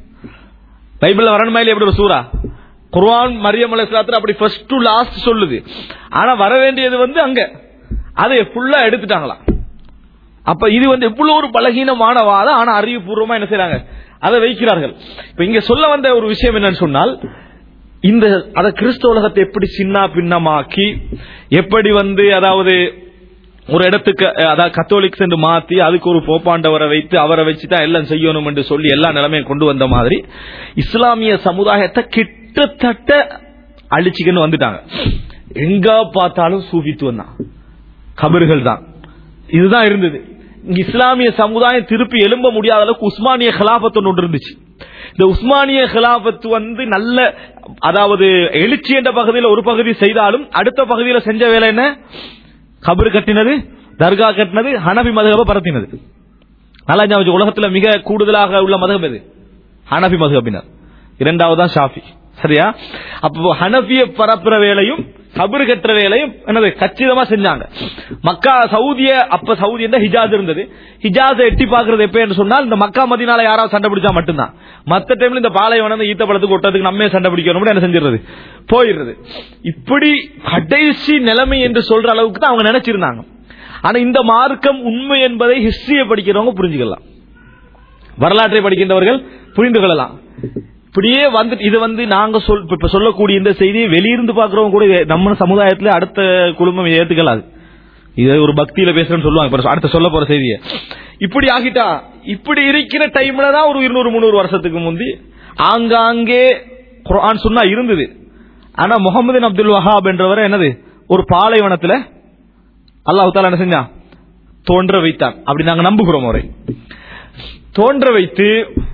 பைபிள்ல வரணுமா இல்லையா எப்படி ஒரு சூரா குர்ஆன் மரியம் அலைஹிஸ்ஸலாத்து அப்படி ஃபர்ஸ்ட் டு லாஸ்ட் சொல்லுது ஆனா வர வேண்டியது வந்து அங்க அதை ஃபுல்லா எடுத்துட்டாங்களா அப்ப இது வந்து எவ்வளவு ஒரு பலகீனமான வாதம் ஆனா அறிவுபூர்வமா என்ன செய்றாங்க அதை வைக்கிறார்கள் இப்ப இங்க சொல்ல வந்த ஒரு விஷயம் என்னன்னு சொன்னால் இந்த அத கிறிஸ்தவ உலகத்தை எப்படி சின்ன பின்னமாக்கி எப்படி வந்து அதாவது ஒரு இடத்துக்கு அஹ், அதாவது கத்தோலிக்ஸ் என்று மாத்தி அதுக்கு ஒரு போப்பாண்டவரை வைத்து அவரை வச்சு தான் எல்லாம் செய்யணும் என்று சொல்லி எல்லா நிலைமையும் கொண்டு வந்த மாதிரி இஸ்லாமிய சமுதாயத்தை கிட்டத்தட்ட அழிச்சுக்கின்னு வந்துட்டாங்க எங்க பார்த்தாலும் சூஃபித்துவம் தான் கபறுகள் தான் இதுதான் இருந்தது இங்க இஸ்லாமிய சமுதாயம் திருப்பி எழும்ப முடியாத அளவுக்கு உஸ்மானிய ஹிலாபத் ஒன்று இருந்துச்சு இந்த உஸ்மானிய ஹிலாபத் வந்து நல்ல அதாவது எழுச்சி என்ற பகுதியில் ஒரு பகுதி செய்தாலும் அடுத்த பகுதியில் செஞ்ச வேலை என்ன கபர் கட்டினது தர்கா கட்டினது ஹனபி மதுகப பரத்தினது நல்லா ஞாபகம் வச்சுக்கோ, உலகத்துல மிக கூடுதலாக உள்ள மதுகம் எது ஹனபி மதுகபினர் இரண்டாவது தான் ஷாஃபி சரியா அப்போ ஹனபிய பரப்புற வேலையும் கபர் கட்டுற வேலையும் என்னது கச்சிதமா செஞ்சாங்க மக்கா சவுதிய அப்ப சவுதி என்ற ஹிஜாஸ் இருந்தது ஹிஜாஸை எட்டி பாக்குறது எப்ப என்று சொன்னால் இந்த மக்கா மதினால யாராவது சண்டை பிடிச்சா மட்டும்தான் மத்த டைம்ல இந்த பாலைவனம் இந்த ஈத்த பழத்துக்கு ஒட்டத்துக்கு நம்மே சண்டை பிடிக்கணும் என்ன செஞ்சிடுறது போயிடுறது இப்படி கடைசி நிலைமை என்று சொல்ற அளவுக்கு தான் அவங்க நினைச்சிருந்தாங்க ஆனா இந்த மார்க்கம் உண்மை என்பதை ஹிஸ்டரியை படிக்கிறவங்க புரிஞ்சுக்கலாம் வரலாற்றை படிக்கின்றவர்கள் புரிந்து கொள்ளலாம் இப்படியே வந்து இது வந்து நாங்க சொல் இப்ப சொல்லக்கூடிய இந்த செய்தியை வெளியிருந்து பாக்குறவங்க கூட இதை நம்ம சமுதாயத்துல அடுத்த குடும்பம் இதை ஏத்துக்கலாது இது ஒரு பக்தியில பேசுறேன்னு சொல்லுவாங்க இப்ப அடுத்த சொல்ல போற செய்தியை இப்படி ஆகிட்டா இப்படி இருக்கிற டைம்ல தான் ஒரு இருநூறு முந்நூறு வருஷத்துக்கு முந்தி ஆங்காங்கே குர்ஆன் சொன்னா இருந்தது ஆனா முகமது அப்துல் வஹாப் என்றவர் என்னது ஒரு பாலைவனத்துல அல்லாஹ் தாலா என்ன செஞ்சான் தோன்ற வைத்தான் அப்படி நாங்க நம்புகிறோம் அவரை தோன்ற வைத்து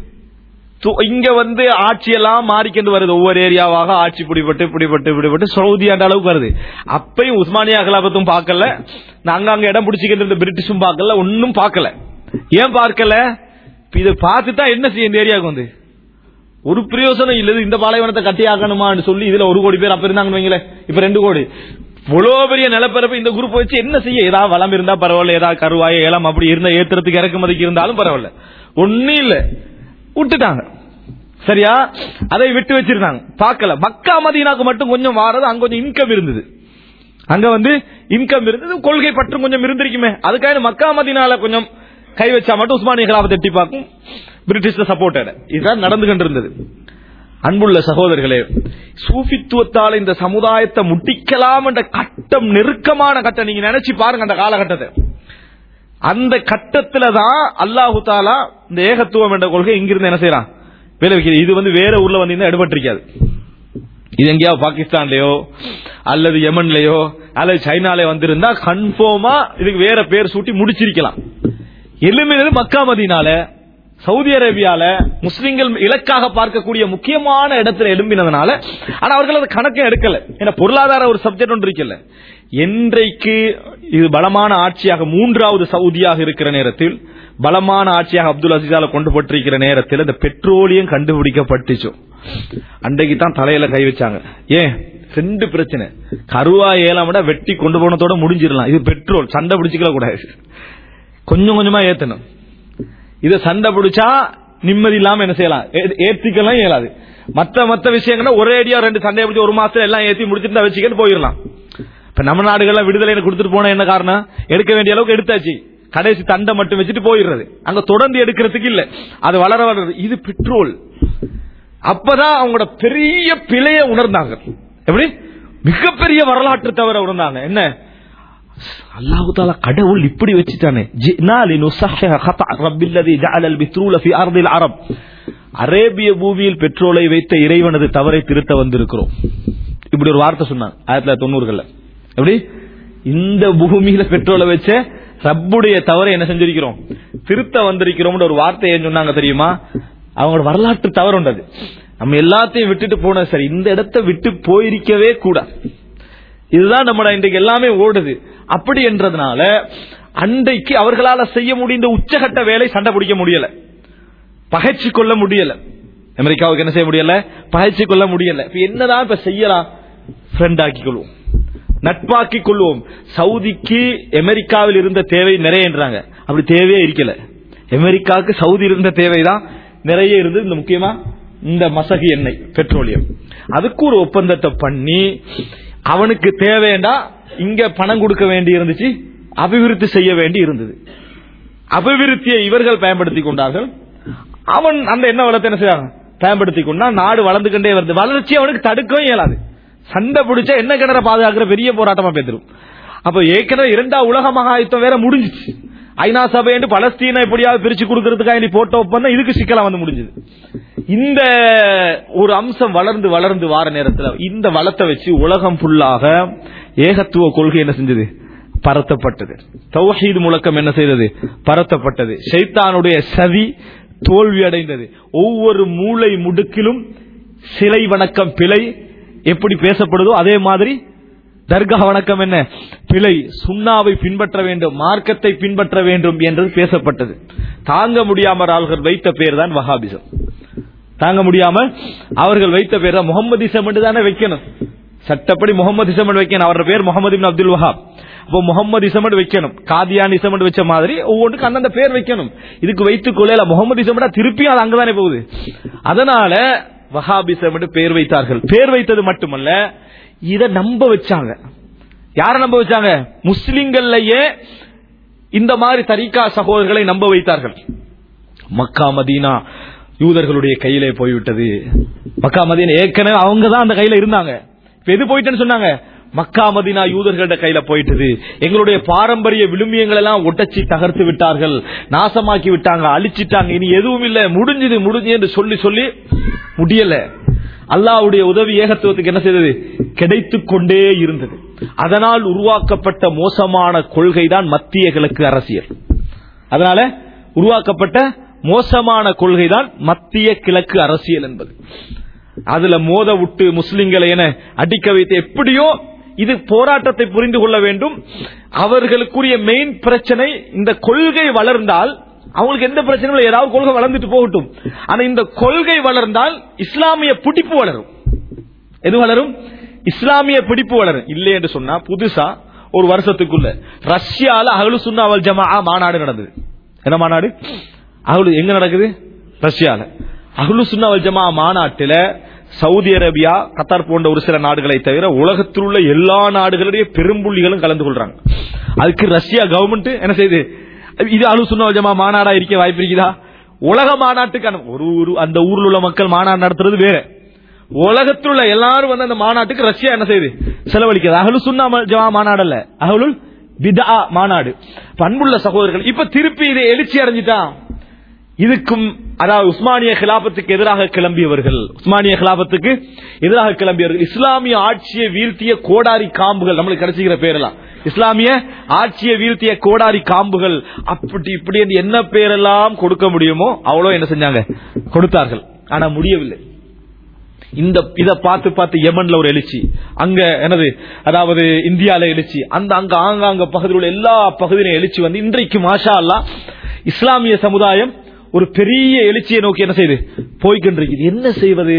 து- இங்க வந்து ஆட்சியெல்லாம் மாறிக்கொண்டு வருது ஒவ்வொரு ஏரியாவாக ஆட்சி பிடிபட்டு பிடிபட்டு பிடிபட்டு சவுதி அந்த அளவுக்கு வருது அப்பயும் உஸ்மானியா கலாபத்தும் பார்க்கல நாங்க அங்க இடம் பிடிச்சிக்கிட்டு இருந்த பிரிட்டிஷும் பார்க்கல ஒன்னும் பார்க்கல ஏன் பார்க்கல இப்ப இதை பார்த்து தான் என்ன செய்யும் இந்த ஏரியாவுக்கு வந்து ஒரு பிரயோசனம் இல்லது இந்த பாலைவனத்தை கட்டி ஆக்கணுமான்னு சொல்லி இதுல ஒரு கோடி பேர் அப்ப இருந்தாங்கன்னு வைங்களேன் இப்ப ரெண்டு கோடி இவ்வளவு பெரிய நிலப்பரப்பு இந்த குரூப் வச்சு என்ன செய்ய ஏதாவது வளம் இருந்தா பரவாயில்ல ஏதாவது கருவாய ஏலம் அப்படி இருந்தா ஏத்துறதுக்கு இறக்குமதிக்கு இருந்தாலும் பரவாயில்ல ஒன்னும் இல்ல விட்டுட்டாங்க சரியா அதை விட்டு வச்சிருந்தாங்க பார்க்கல மக்கா மதீனாக்கு மட்டும் கொஞ்சம் வாரது அங்க கொஞ்சம் இன்கம் இருந்தது அங்க வந்து இன்கம் இருந்தது கொள்கை பற்றும் கொஞ்சம் இருந்திருக்குமே அதுக்காக மக்கா மதீனால கொஞ்சம் கை வச்சா மட்டும் உஸ்மானிய கலாபத்தை எட்டி பார்க்கும் பிரிட்டிஷ் சப்போர்ட்டட் இதுதான் நடந்து கொண்டிருந்தது அன்புள்ள சகோதரர்களே சூஃபித்துவத்தால் இந்த சமுதாயத்தை முட்டிக்கலாம் என்ற கட்டம் நெருக்கமான கட்டம் நீங்க நினைச்சு பாருங்க அந்த காலகட்டத்தை அந்த கட்டத்துல தான் அல்லாஹு தாலா இந்த ஏகத்துவம் என்ற கொள்கை இங்கிருந்து என்ன செய்யறான் வேலை வைக்கிறது இது வந்து வேற ஊர்ல வந்து எடுபட்டிருக்காது இது எங்கேயாவது பாகிஸ்தான்லயோ அல்லது யமன்லயோ அல்லது சைனால வந்திருந்தா கன்ஃபார்மா இதுக்கு வேற பேர் சூட்டி முடிச்சிருக்கலாம் எலுமினது மக்கா மதீனால சவுதி அரேபியால முஸ்லிம்கள் இலக்காக பார்க்கக்கூடிய முக்கியமான இடத்துல எழும்பினதுனால ஆனா அவர்கள் அது கணக்கே எடுக்கல ஏன்னா பொருளாதார ஒரு சப்ஜெக்ட் ஒன்று இருக்கல என்றைக்கு இது பலமான ஆட்சியாக மூன்றாவது சவுதியாக இருக்கிற நேரத்தில் பலமான ஆட்சியாக அப்துல் அசீஸால கொண்டு போட்டிருக்கிற நேரத்தில் இந்த பெட்ரோலியம் கண்டுபிடிக்கப்பட்டுச்சோ அன்றைக்கு தான் தலையில கை வச்சாங்க ஏன் ரெண்டு பிரச்சனை கருவா ஏலம் விட வெட்டி கொண்டு போனதோட முடிஞ்சிடலாம் இது பெட்ரோல் சண்டை பிடிச்சிக்கல கூடாது கொஞ்சம் கொஞ்சமா ஏத்தணும் இதை சண்டை பிடிச்சா நிம்மதி இல்லாம என்ன செய்யலாம் ஏ- ஏத்திக்கலாம் இயலாது மத்த மத்த விஷயங்கன்னா ஒரே அடியா ரெண்டு சண்டையை பிடிச்சி ஒரு மாசத்துல எல்லாம் ஏத்தி முடிச்சுட்டு வச்சுக்கிட்டு போயிடலாம் இப்ப நம்ம நாடுகள்லாம் விடுதலை கொடுத்துட்டு போன என்ன காரணம் எடுக்க வேண்டிய அளவுக்கு எடுத்தாச்சு கடைசி தண்டை மட்டும் வச்சுட்டு போயிடுறது அங்க தொடர்ந்து எடுக்கிறதுக்கு இல்ல அது வளர வளருது இது பெட்ரோல் அப்பதான் அவங்களோட பெரிய பிழைய உணர்ந்தாங்க எப்படி மிகப்பெரிய வரலாற்று தவற உணர்ந்தாங்க என்ன அல்லாஹு தாலா கடவுள் இப்படி வச்சுட்டானே ஜினா லினுஸஹ்ஹிஹ கத்அ ரப்பில்லதி ஜஅல அல்-பித்ரூல ஃபீ அர்தில் அரப் அரேபிய பூமியில் பெட்ரோலை வைத்த இறைவனது தவறை திருத்த வந்திருக்கிறோம் இப்படி ஒரு வார்த்தை சொன்னாங்க ஆயிரத்தி தொள்ளாயிரத்தி தொண்ணூறுகள்ல எப்படி இந்த பூமியில பெட்ரோலை வச்ச ரப்புடைய தவறை என்ன செஞ்சிருக்கிறோம் திருத்த வந்திருக்கிறோம்னு ஒரு வார்த்தை ஏன் சொன்னாங்க தெரியுமா அவங்களோட வரலாற்று தவறு உண்டது நம்ம எல்லாத்தையும் விட்டுட்டு போன சரி இந்த இடத்தை விட்டு போயிருக்கவே கூடாது இதுதான் நம்மளோட இன்றைக்கு எல்லாமே ஓடுது அப்படி என்றதுனால அன்றைக்கு அவர்களால செய்ய முடிந்த உச்சகட்ட வேலை சண்டை பிடிக்க முடியல பகைச்சு கொள்ள முடியல அமெரிக்காவுக்கு என்ன செய்ய முடியல பகைச்சு கொள்ள முடியல இப்ப என்னதான் இப்ப செய்யலாம் ஃப்ரெண்ட் ஆக்கி கொள்வோம் நட்பாக்கி கொள்வோம் சவுதிக்கு அமெரிக்காவில் இருந்த தேவை நிறைய என்றாங்க அப்படி தேவையே இருக்கல அமெரிக்காவுக்கு சவுதி இருந்த தேவைதான் நிறைய இருந்து இந்த முக்கியமா இந்த மசகு எண்ணெய் பெட்ரோலியம் அதுக்கு ஒரு ஒப்பந்தத்தை பண்ணி அவனுக்கு தேவைண்டா இங்க பணம் கொடுக்க வேண்டி இருந்துச்சு அபிவிருத்தி செய்ய வேண்டி இருந்தது அபிவிருத்தியை இவர்கள் பயன்படுத்திக் கொண்டார்கள் அவன் அந்த எண்ணெய் வளத்தை என்ன செய்வாங்க பயன்படுத்திக் கொண்டா நாடு வளர்ந்து கொண்டே வருது வளர்ச்சி அவனுக்கு தடுக்கவும் இயலாது சண்டை பிடிச்சா என்ன கிணற பாதுகாக்கிற பெரிய போராட்டமா பேத்துரும் அப்ப ஏற்கனவே இரண்டாம் உலக மகாயுத்தம் வேற முடிஞ்சிச்சு ஐநா சபை என்று பலஸ்தீனை எப்படியாவது பிரிச்சு கொடுக்கறதுக்காக வேண்டி போட்ட ஒப்பந்தம் இதுக்கு சிக்கலா வந்து முடிஞ்சது இந்த ஒரு அம்சம் வளர்ந்து வளர்ந்து வார நேரத்துல இந்த வளத்தை வச்சு உலகம் ஃபுல்லாக ஏகத்துவ கொள்கை என்ன செஞ்சது பரத்தப்பட்டது தௌஹீத் முழக்கம் என்ன செய்தது பரத்தப்பட்டது ஷைத்தானுடைய சதி தோல்வி அடைந்தது ஒவ்வொரு மூளை முடுக்கிலும் சிலை வணக்கம் பிழை எப்படி பேசப்படுதோ அதே மாதிரி தர்கா வணக்கம் என்ன பிழை சுண்ணாவை பின்பற்ற வேண்டும் மார்க்கத்தை பின்பற்ற வேண்டும் என்று பேசப்பட்டது தாங்க முடியாமல் அவர்கள் வைத்த பேர் தான் வஹாபிசம் தாங்க முடியாம அவர்கள் வைத்த பேர் தான் முகமதிசம் என்று தானே வைக்கணும் சட்டப்படி முகமதிசம் என்று வைக்கணும் அவரோட பேர் முகமது இப்னு அப்துல் வஹாப் அப்போ முகமதிசம் என்று வைக்கணும் காதியானிசம் என்று வச்ச மாதிரி ஒவ்வொன்றுக்கு அந்தந்த பேர் வைக்கணும் இதுக்கு வைத்துக் கொள்ள முகமதிசம் திருப்பியும் அது அங்கதானே போகுது அதனால வஹாபிசம் என்று பேர் வைத்தார்கள் பேர் வைத்தது மட்டுமல்ல இத நம்ப வச்சாங்க யார நம்ப வச்சாங்க முஸ்லிம்கள்லயே இந்த மாதிரி தரிகா சகோதரர்களை நம்ப வைத்தார்கள் மக்கா மதீனா யூதர்களுடைய கையிலே போய்விட்டது மக்கா மதீனா ஏற்கனவே அவங்க தான் அந்த கையில இருந்தாங்க இப்ப எது போயிட்டேன்னு சொன்னாங்க மக்கா மதீனா யூதர்களோட கையில போயிட்டது எங்களுடைய பாரம்பரிய விழுமியங்கள் எல்லாம் ஒட்டச்சி தகர்த்து விட்டார்கள் நாசமாக்கி விட்டாங்க அழிச்சிட்டாங்க இனி எதுவும் இல்ல முடிஞ்சது முடிஞ்சு என்று சொல்லி சொல்லி முடியல அல்லாவுடைய உதவி ஏகத்துவத்துக்கு என்ன செய்தது கிடைத்துக் கொண்டே இருந்தது அதனால் உருவாக்கப்பட்ட மோசமான கொள்கை தான் மத்திய கிழக்கு அரசியல் அதனால உருவாக்கப்பட்ட மோசமான கொள்கை தான் மத்திய கிழக்கு அரசியல் என்பது அதுல மோத விட்டு முஸ்லிம்களை என அடிக்க வைத்து எப்படியோ இது போராட்டத்தை புரிந்து கொள்ள வேண்டும் அவர்களுக்குரிய மெயின் பிரச்சனை இந்த கொள்கை வளர்ந்தால் அவங்களுக்கு எந்த பிரச்சனையும் இல்லை ஏதாவது கொள்கை வளர்ந்துட்டு போகட்டும் ஆனா இந்த கொள்கை வளர்ந்தால் இஸ்லாமிய பிடிப்பு வளரும் எது வளரும் இஸ்லாமிய பிடிப்பு வளரும் இல்லை என்று சொன்னா புதுசா ஒரு வருஷத்துக்குள்ள ரஷ்யால அகலு சுன்னா அவல் ஜமா மாநாடு நடந்தது என்ன மாநாடு அகலு எங்க நடக்குது ரஷ்யால அகலு சுன்னா அவல் ஜமா மாநாட்டில சவுதி அரேபியா கத்தார் போன்ற ஒரு சில நாடுகளை தவிர உலகத்தில் உள்ள எல்லா நாடுகளுடைய பெரும்புள்ளிகளும் கலந்து கொள்றாங்க அதுக்கு ரஷ்யா கவர்மெண்ட் என்ன செய்யுது இது அலு சுன்னா ஜமா மாநாடா இருக்க வாய்ப்பு இருக்குதா உலக மாநாட்டுக்கான ஒரு ஊர் அந்த ஊர்ல உள்ள மக்கள் மாநாடு நடத்துறது வேற உலகத்தில் உள்ள எல்லாரும் வந்து அந்த மாநாட்டுக்கு ரஷ்யா என்ன செய்யுது செலவழிக்கிறது அகலு சுன்னா ஜமா மாநாடு அல்ல அகலுல் விதா மாநாடு பண்புள்ள சகோதரர்கள் இப்ப திருப்பி இதை எழுச்சி அடைஞ்சிட்டான் இதுக்கும் அதாவது உஸ்மானிய கிலாபத்துக்கு எதிராக கிளம்பியவர்கள் உஸ்மானிய கிலாபத்துக்கு எதிராக கிளம்பியவர்கள் இஸ்லாமிய ஆட்சியை வீழ்த்திய கோடாரி காம்புகள் நம்மளுக்கு கிடைச்சிக்கிற பேரெல்லாம் இஸ்லாமிய ஆட்சியை வீழ்த்திய கோடாரி காம்புகள் அப்படி இப்படி என்று என்ன பேரெல்லாம் கொடுக்க முடியுமோ அவ்வளோ என்ன செஞ்சாங்க கொடுத்தார்கள் ஆனா முடியவில்லை இந்த இத பார்த்து பார்த்து யமன்ல ஒரு எழுச்சி அங்க என்னது அதாவது இந்தியால எழுச்சி அந்த அங்க ஆங்காங்க பகுதியில் உள்ள எல்லா பகுதியிலும் எழுச்சி வந்து இன்றைக்கு மாஷா அல்லா இஸ்லாமிய சமுதாயம் ஒரு பெரிய எழுச்சியை நோக்கி என்ன செய்யுது போய்கொண்டிருக்கிறது என்ன செய்வது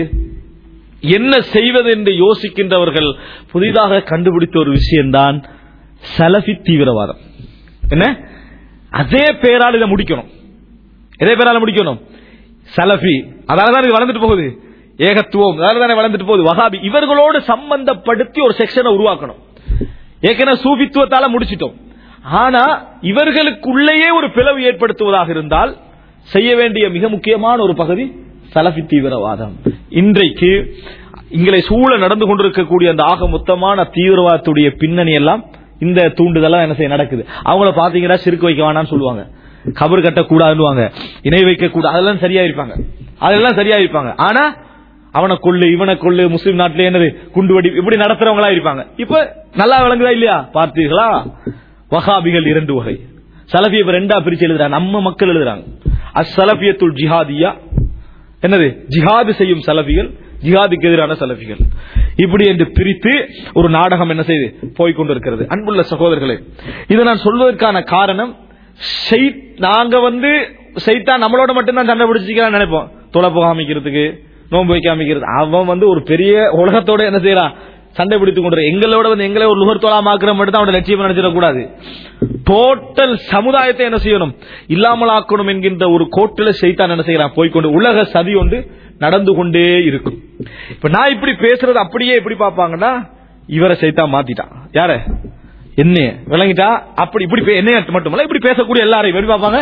என்ன செய்வது என்று யோசிக்கின்றவர்கள் புதிதாக கண்டுபிடித்த ஒரு விஷயம்தான் சலஃபி தீவிரவாதம் என்ன அதே பேரால் இதை முடிக்கணும் எதை பேரால முடிக்கணும் சலஃபி அதால தான் இது வளர்ந்துட்டு போகுது ஏகத்துவம் அதால தானே வளர்ந்துட்டு போகுது வஹாபி இவர்களோடு சம்பந்தப்படுத்தி ஒரு செக்ஷனை உருவாக்கணும் ஏற்கனவே சூபித்துவத்தால முடிச்சிட்டோம் ஆனா இவர்களுக்குள்ளேயே ஒரு பிளவு ஏற்படுத்துவதாக இருந்தால் செய்ய வேண்டிய மிக முக்கியமான ஒரு பகுதி சலஃபி தீவிரவாதம் இன்றைக்கு இங்களை சூழ நடந்து கொண்டிருக்கக்கூடிய அந்த ஆக மொத்தமான தீவிரவாதத்துடைய பின்னணி எல்லாம் இந்த தூண்டுதலா என்ன செய்ய நடக்குது அவங்கள பாத்தீங்கன்னா சிறுக்கு வைக்க வேணாம்னு சொல்லுவாங்க கபர் கட்டக்கூடாதுன்னு இணை வைக்க கூடாது அதெல்லாம் சரியா இருப்பாங்க அதெல்லாம் சரியா இருப்பாங்க ஆனா அவனை கொள்ளு இவனை கொள்ளு முஸ்லிம் நாட்டிலே என்னது குண்டு வெடி இப்படி நடத்துறவங்களா இருப்பாங்க இப்ப நல்லா விளங்குதா இல்லையா பார்த்தீர்களா வஹாபிகள் இரண்டு வகை சலபிய இப்ப ரெண்டா பிரிச்சு எழுதுறாங்க நம்ம மக்கள் எழுதுறாங்க அசலபியத்துல் ஜிஹாதியா என்னது ஜிஹாது செய்யும் சலபிகள் ஜிஹாதுக்கு எதிரான சலபிகள் இப்படி என்று பிரித்து ஒரு நாடகம் என்ன செய்து போய்கொண்டிருக்கிறது அன்புள்ள சகோதரர்களே இதை நான் சொல்வதற்கான காரணம் ஷெய்- நாங்க வந்து சைத்தான் நம்மளோட மட்டும்தான் சண்டை பிடிச்சிக்கலாம் நினைப்போம் தொலை போகாமிக்கிறதுக்கு நோன்பு வைக்காமிக்கிறது அவன் வந்து ஒரு பெரிய உலகத்தோட என்ன செய்யறான் சண்டை பிடித்துக் கொண்டு எங்களோட வந்து எங்களை ஒரு நுகர்த்தோலாமாக்குற மட்டும் தான் அவனோட லட்சியம் நினைச்சிடக்கூடாது டோட்டல் சமுதாயத்தை என்ன செய்யணும் இல்லாமல் ஆக்கணும் என்கின்ற ஒரு கோட்டில செய்தான் என்ன செய்யறான் போய்க்கொண்டு உலக சதி ஒன்று நடந்து கொண்டே இருக்கும் இப்ப நான் இப்படி பேசுறது அப்படியே எப்படி பார்ப்பாங்கன்னா இவரை செய்தான் மாத்திட்டான் யார என்னைய விளங்கிட்டா அப்படி இப்படி பே- என்னைய மட்டுமல்ல இப்படி பேசக்கூடிய எல்லாரையும் எப்படி பார்ப்பாங்க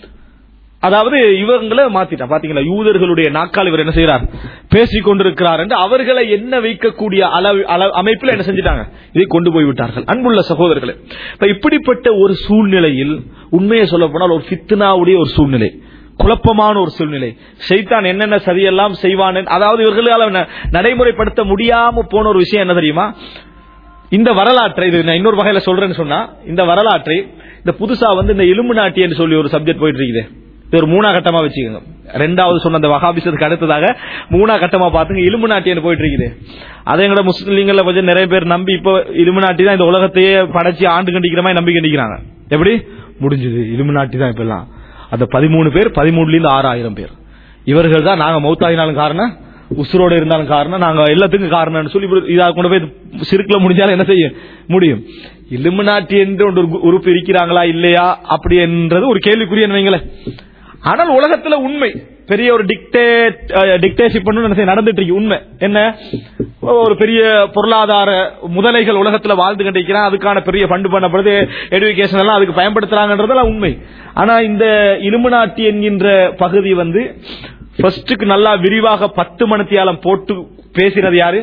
அதாவது இவங்களை மாத்திட்டான் பாத்தீங்களா யூதர்களுடைய நாக்கால் இவர் என்ன செய்யறார் பேசிக் கொண்டிருக்கிறார் என்று அவர்களை என்ன வைக்கக்கூடிய அளவு அளவு- அமைப்பில் என்ன செஞ்சிட்டாங்க இதை கொண்டு போய் விட்டார்கள் அன்புள்ள சகோதரர்களே இப்ப இப்படிப்பட்ட ஒரு சூழ்நிலையில் உண்மையை சொல்ல போனால் ஒரு ஃபித்னாவுடைய ஒரு சூழ்நிலை குழப்பமான ஒரு சூழ்நிலை ஷைத்தான் என்னென்ன சதியெல்லாம் செய்வான் என்று- அதாவது இவர்களால் ந- நடைமுறைப்படுத்த முடியாம போன ஒரு விஷயம் என்ன தெரியுமா இந்த வரலாற்றை இது நான் இன்னொரு வகையில சொல்றேன்னு சொன்னா இந்த வரலாற்றை இந்த புதுசா வந்து இந்த எலும்பு நாட்டி என்று சொல்லி ஒரு சப்ஜெக்ட் போயிட்டு இருக்குது இது ஒரு மூணா கட்டமா வச்சுக்கோங்க ரெண்டாவது சொன்ன அந்த வகாபிசத்துக்கு அடுத்ததாக மூணா கட்டமா பாத்துங்க இலும்பு நாட்டின்னு போயிட்டு இருக்குது அதை எங்கட முஸ்லீம்கள கொஞ்சம் நிறைய பேர் நம்பி இப்போ இலும்பு நாட்டி தான் இந்த உலகத்தையே படைச்சு ஆண்டு கண்டிக்கிற மாதிரி நம்பி கண்டிக்கிறாங்க எப்படி முடிஞ்சது இலும்பு நாட்டி தான் இப்ப எல்லாம் அந்த பதிமூணு பேர் பதிமூணுல இருந்து ஆறாயிரம் பேர் இவர்கள் தான் நாங்க மௌத்தாயினாலும் காரணம் உசுரோட இருந்தாலும் காரணம் நாங்க எல்லாத்துக்கும் காரணம்னு சொல்லி இப்படி இதா கொண்டு போய் சிறுக்குல முடிஞ்சாலும் என்ன செய்ய முடியும் இலும்பு நாட்டி என்று ஒன்று ஒரு உறுப்பு இருக்கிறாங்களா இல்லையா அப்படி என்றது ஒரு கேள்விக்குரிய வைங்களேன் ஆனால் உலகத்துல உண்மை பெரிய ஒரு டிக்டேட் டிக்டேஷிப் நடந்துட்டு இருக்கு உண்மை என்ன ஒரு பெரிய பொருளாதார முதலைகள் உலகத்துல வாழ்ந்து கண்டிக்கிறான் அதுக்கான பெரிய ஃபண்டு பண்ணப்படுது எடுகேஷன் எல்லாம் அதுக்கு பயன்படுத்துறாங்கன்றதெல்லாம் உண்மை ஆனா இந்த இலுமினாட்டி என்கின்ற பகுதி வந்து ஃபர்ஸ்டுக்கு நல்லா விரிவாக பத்து மணித்தியாலம் போட்டு பேசினது யாரு